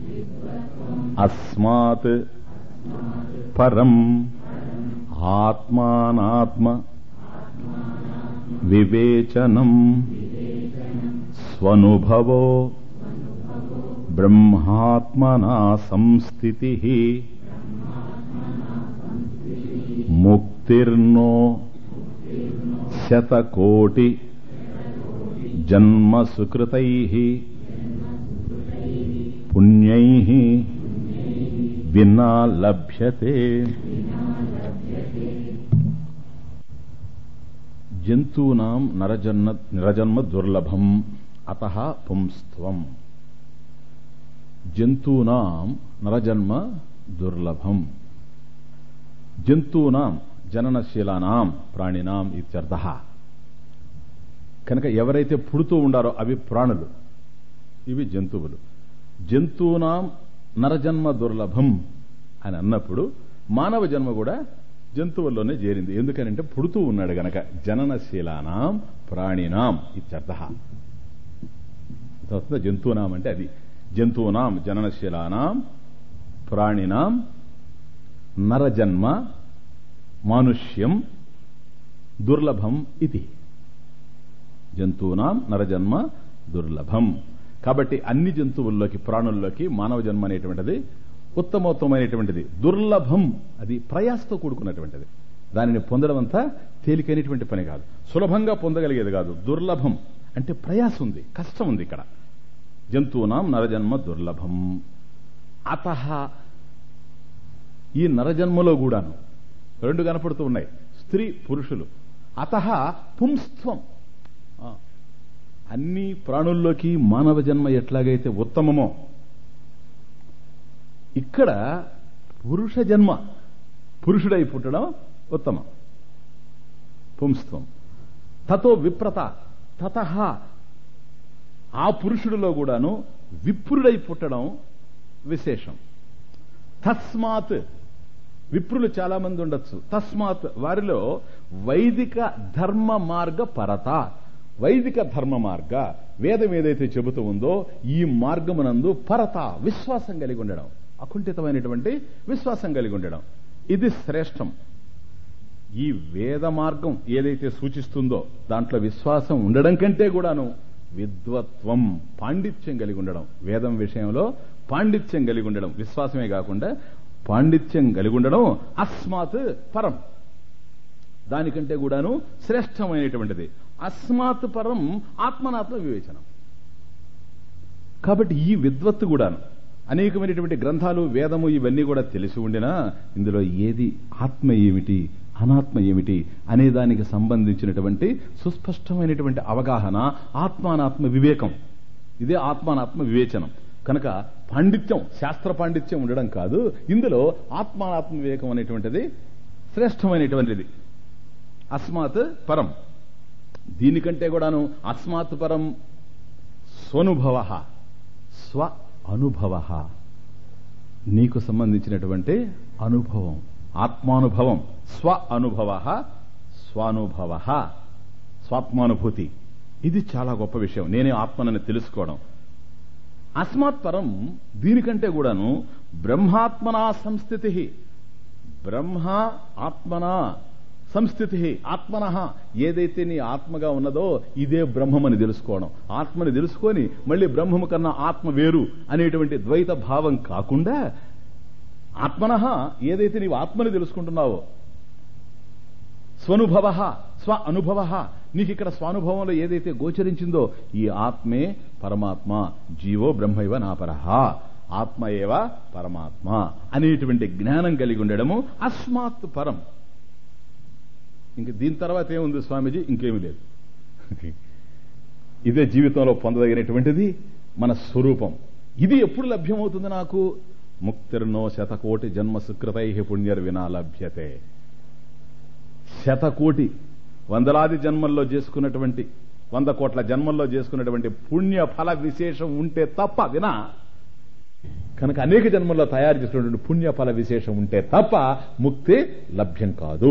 A: అస్మాత్ పరం ఆత్మానాత్మ వివేచనం స్వనుభవో బ్రహ్మాత్మనా సంస్థితి ముక్తిర్నో శతకోటి జన్మ సుకృతై పుణ్యై వినా లభ్యతే జంతూనాం నరజన్మ నరజన్మ దుర్లభం అత పుంస్త్వం జంతూనాం నరజన్మ దుర్లభం జంతూనాం జననశీలానాం ప్రాణినాం ఇత్యర్థ కనుక ఎవరైతే పుడుతూ ఉండారో అవి ప్రాణులు ఇవి జంతువులు జంతువునాం నరజన్మ దుర్లభం అని అన్నప్పుడు మానవ జన్మ కూడా జంతువుల్లోనే చేరింది ఎందుకనంటే పుడుతూ ఉన్నాడు గనక జననశీలానాం ప్రాణినాం ఇత్యర్థ వస్తుంది జంతువునాం అంటే అది జంతువునాం జననశీలానాం ప్రాణినాం నరజన్మ మానుష్యం దుర్లభం ఇది జంతువునాం నరజన్మ దుర్లభం కాబట్టి అన్ని జంతువుల్లోకి ప్రాణుల్లోకి మానవ జన్మ అనేటువంటిది ఉత్తమోత్తమైనటువంటిది దుర్లభం అది ప్రయాసతో కూడుకున్నటువంటిది దానిని పొందడం అంతా తేలికైనటువంటి పని కాదు సులభంగా పొందగలిగేది కాదు దుర్లభం అంటే ప్రయాసం ఉంది కష్టం ఉంది ఇక్కడ జంతువునాం నరజన్మ దుర్లభం అత ఈ నరజన్మలో కూడాను రెండు కనపడుతూ ఉన్నాయి స్త్రీ పురుషులు అత పుంస్త్వం అన్ని ప్రాణుల్లోకి మానవ జన్మ ఎట్లాగైతే ఉత్తమమో ఇక్కడ పురుష జన్మ పురుషుడై పుట్టడం ఉత్తమం పుంస్త్వం తతో విప్రత తత ఆ పురుషుడిలో కూడాను విప్రుడై పుట్టడం విశేషం తస్మాత్ విప్రులు చాలా మంది ఉండొచ్చు తస్మాత్ వారిలో వైదిక ధర్మ మార్గ పరత వైదిక ధర్మ మార్గ వేదం ఏదైతే చెబుతూ ఉందో ఈ మార్గమునందు పరత విశ్వాసం కలిగి ఉండడం అకుంఠితమైనటువంటి విశ్వాసం కలిగి ఉండడం ఇది శ్రేష్టం ఈ వేద మార్గం ఏదైతే సూచిస్తుందో దాంట్లో విశ్వాసం ఉండడం కంటే కూడాను విద్వత్వం పాండిత్యం కలిగి ఉండడం వేదం విషయంలో పాండిత్యం కలిగి ఉండడం విశ్వాసమే కాకుండా పాండిత్యం కలిగి ఉండడం అస్మాత్ పరం దానికంటే కూడాను శ్రేష్టమైనటువంటిది అస్మాత్ పరం ఆత్మనాత్మ వివేచనం కాబట్టి ఈ విద్వత్తు కూడాను అనేకమైనటువంటి గ్రంథాలు వేదము ఇవన్నీ కూడా తెలిసి ఉండినా ఇందులో ఏది ఆత్మ ఏమిటి అనాత్మ ఏమిటి అనే దానికి సంబంధించినటువంటి సుస్పష్టమైనటువంటి అవగాహన ఆత్మానాత్మ వివేకం ఇదే ఆత్మానాత్మ వివేచనం కనుక పాండిత్యం శాస్త్ర పాండిత్యం ఉండడం కాదు ఇందులో ఆత్మానాత్మ వివేకం అనేటువంటిది శ్రేష్టమైనటువంటిది అస్మాత్ పరం దీనికంటే కూడాను అస్మాత్ పరం స్వనుభవ స్వ అనుభవ నీకు సంబంధించినటువంటి అనుభవం ఆత్మానుభవం స్వ అనుభవ స్వానుభవ స్వాత్మానుభూతి ఇది చాలా గొప్ప విషయం నేనే ఆత్మనని తెలుసుకోవడం అస్మాత్ పరం దీనికంటే కూడాను బ్రహ్మాత్మనా సంస్థితి బ్రహ్మ ఆత్మనా సంస్థితి ఆత్మన ఏదైతే నీ ఆత్మగా ఉన్నదో ఇదే బ్రహ్మమని తెలుసుకోవడం ఆత్మని తెలుసుకొని మళ్ళీ బ్రహ్మము కన్నా ఆత్మ వేరు అనేటువంటి ద్వైత భావం కాకుండా ఆత్మన ఏదైతే నీవు ఆత్మని తెలుసుకుంటున్నావో స్వనుభవ స్వ అనుభవ నీకు ఇక్కడ స్వానుభవంలో ఏదైతే గోచరించిందో ఈ ఆత్మే పరమాత్మ జీవో బ్రహ్మైవ నాపరహ ఆత్మ ఏవ పరమాత్మ అనేటువంటి జ్ఞానం కలిగి ఉండడము అస్మాత్ పరం ఇంక దీని తర్వాత ఏముంది స్వామీజీ ఇంకేమీ లేదు ఇదే జీవితంలో పొందదగినటువంటిది మన స్వరూపం ఇది ఎప్పుడు లభ్యమవుతుంది నాకు ముక్తిర్నో శతకోటి జన్మ సుకృతై పుణ్యర్ వినా లభ్యతే శతకోటి వందలాది జన్మల్లో చేసుకున్నటువంటి వంద కోట్ల జన్మల్లో చేసుకున్నటువంటి పుణ్య ఫల విశేషం ఉంటే తప్ప వినా కనుక అనేక జన్మల్లో తయారు చేసుకున్నటువంటి పుణ్య ఫల విశేషం ఉంటే తప్ప ముక్తి లభ్యం కాదు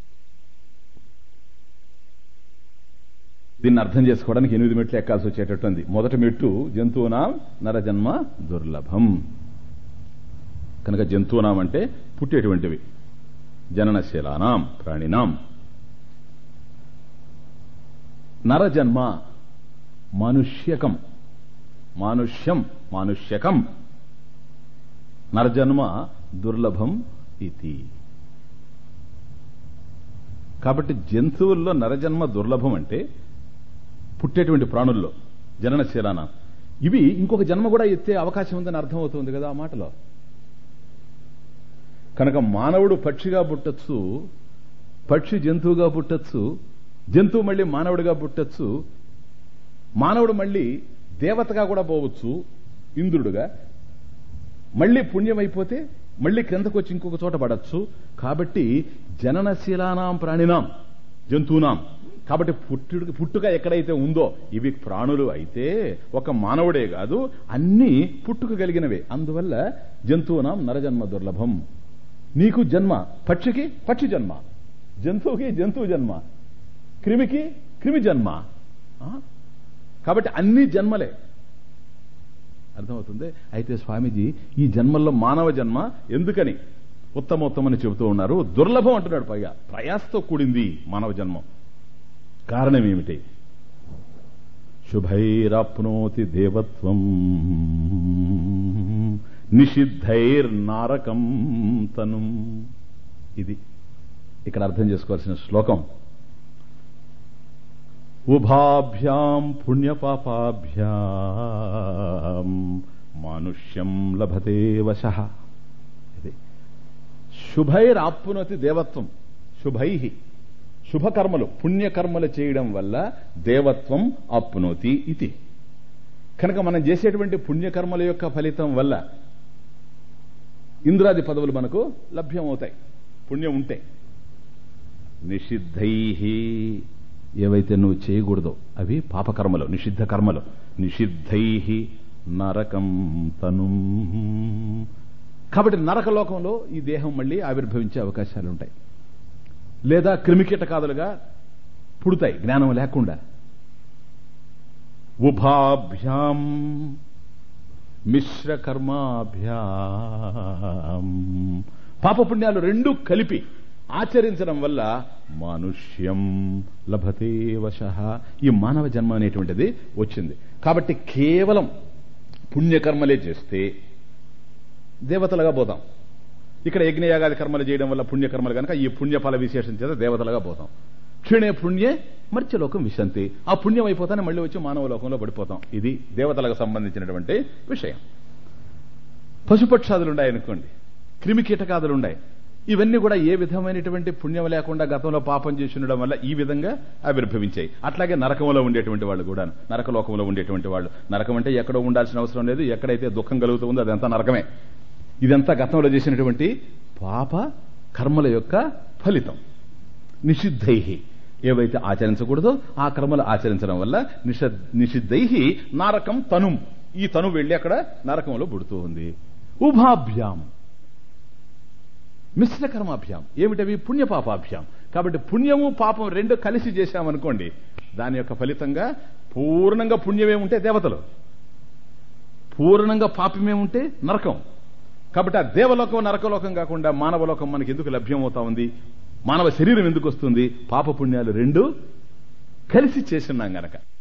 A: దీన్ని అర్థం చేసుకోవడానికి ఎనిమిది మెట్లు ఎక్కాల్సి వచ్చేటట్టుంది మొదటి మెట్టు జంతువునాం నరజన్మ దుర్లభం కనుక జంతువునాం అంటే పుట్టేటువంటివి జననశీలానాం ప్రాణినాం నరజన్మ మానుష్యకం మానుష్యం మానుష్యకం నరజన్మ దుర్లభం ఇది కాబట్టి జంతువుల్లో నరజన్మ దుర్లభం అంటే పుట్టేటువంటి ప్రాణుల్లో జననశీలాన ఇవి ఇంకొక జన్మ కూడా ఎత్తే అవకాశం ఉందని అర్థమవుతుంది కదా ఆ మాటలో కనుక మానవుడు పక్షిగా పుట్టచ్చు పక్షి జంతువుగా పుట్టచ్చు జంతువు మళ్ళీ మానవుడిగా పుట్టచ్చు మానవుడు మళ్ళీ దేవతగా కూడా పోవచ్చు ఇంద్రుడుగా మళ్ళీ పుణ్యమైపోతే మళ్ళీ క్రిందకు వచ్చి ఇంకొక చోట పడచ్చు కాబట్టి జననశీలానాం ప్రాణినాం జంతువునాం కాబట్టి పుట్టుడు పుట్టుక ఎక్కడైతే ఉందో ఇవి ప్రాణులు అయితే ఒక మానవుడే కాదు అన్ని పుట్టుక కలిగినవే అందువల్ల జంతువునాం నరజన్మ దుర్లభం నీకు జన్మ పక్షికి పక్షి జన్మ జంతువుకి జంతువు జన్మ క్రిమికి క్రిమి జన్మ ఆ? కాబట్టి అన్ని జన్మలే అర్థమవుతుంది అయితే స్వామీజీ ఈ జన్మల్లో మానవ జన్మ ఎందుకని ఉత్తమోత్తమని చెబుతూ ఉన్నారు దుర్లభం అంటున్నాడు పైగా ప్రయాసతో కూడింది మానవ జన్మం కారణం ఏమిటి శుభైరాప్నోతి దేవత్వం నిషిద్ధైర్నారకం తను ఇది ఇక్కడ అర్థం చేసుకోవాల్సిన శ్లోకం ఉభాభ్యాం పుణ్యపాపాభ్యాం మానుష్యం లభతే వశ ఇది శుభైరాప్నుతి దేవత్వం శుభై శుభకర్మలు పుణ్యకర్మలు చేయడం వల్ల దేవత్వం అప్నోతి ఇది కనుక మనం చేసేటువంటి పుణ్యకర్మల యొక్క ఫలితం వల్ల ఇంద్రాది పదవులు మనకు లభ్యమవుతాయి పుణ్యం ఉంటే నిషిద్ధై ఏవైతే నువ్వు చేయకూడదో అవి పాపకర్మలు నిషిద్ధ కర్మలు నిషిద్ధై నరకం తను కాబట్టి నరకలోకంలో ఈ దేహం మళ్ళీ ఆవిర్భవించే అవకాశాలు ఉంటాయి లేదా క్రిమికీటకాదులుగా పుడతాయి జ్ఞానం లేకుండా ఉభాభ్యాం మిశ్ర కర్మాభ్యాం పాపపుణ్యాలు రెండు కలిపి ఆచరించడం వల్ల మానుష్యం లభతే వశ ఈ మానవ జన్మ అనేటువంటిది వచ్చింది కాబట్టి కేవలం పుణ్యకర్మలే చేస్తే దేవతలుగా పోతాం ఇక్కడ యజ్ఞయాగాది కర్మలు చేయడం వల్ల పుణ్యకర్మలు కనుక ఈ పుణ్యఫల విశేషం చేత దేవతలుగా పోతాం క్షీణే పుణ్యే మర్త్యలోకం విశంతి ఆ పుణ్యం అయిపోతానే మళ్ళీ వచ్చి మానవ లోకంలో పడిపోతాం ఇది దేవతలకు సంబంధించినటువంటి విషయం పశుపక్షాదులు ఉన్నాయనుకోండి క్రిమి కీటకాదులు ఉన్నాయి ఇవన్నీ కూడా ఏ విధమైనటువంటి పుణ్యం లేకుండా గతంలో పాపం చేసి ఉండడం వల్ల ఈ విధంగా ఆవిర్భవించాయి అట్లాగే నరకంలో ఉండేటువంటి వాళ్ళు కూడా నరకలోకంలో ఉండేటువంటి వాళ్ళు నరకం అంటే ఎక్కడో ఉండాల్సిన అవసరం లేదు ఎక్కడైతే దుఃఖం కలుగుతుందో అదంతా నరకమే ఇదంతా గతంలో చేసినటువంటి పాప కర్మల యొక్క ఫలితం నిషిద్ధై ఏవైతే ఆచరించకూడదో ఆ కర్మలు ఆచరించడం వల్ల నిష నిషిద్ధై నారకం తను ఈ తను వెళ్లి అక్కడ నరకంలో పుడుతూ ఉంది ఉభాభ్యాం మిశ్ర కర్మాభ్యాం ఏమిటవి పుణ్యపాపాభ్యాం కాబట్టి పుణ్యము పాపం రెండు కలిసి చేశామనుకోండి దాని యొక్క ఫలితంగా పూర్ణంగా పుణ్యమే ఉంటే దేవతలు పూర్ణంగా పాపమే ఉంటే నరకం కాబట్టి ఆ దేవలోకం నరకలోకం కాకుండా మానవలోకం మనకి ఎందుకు లభ్యం అవుతా ఉంది మానవ శరీరం ఎందుకు వస్తుంది పాప పుణ్యాలు రెండు కలిసి చేస్తున్నాం గనక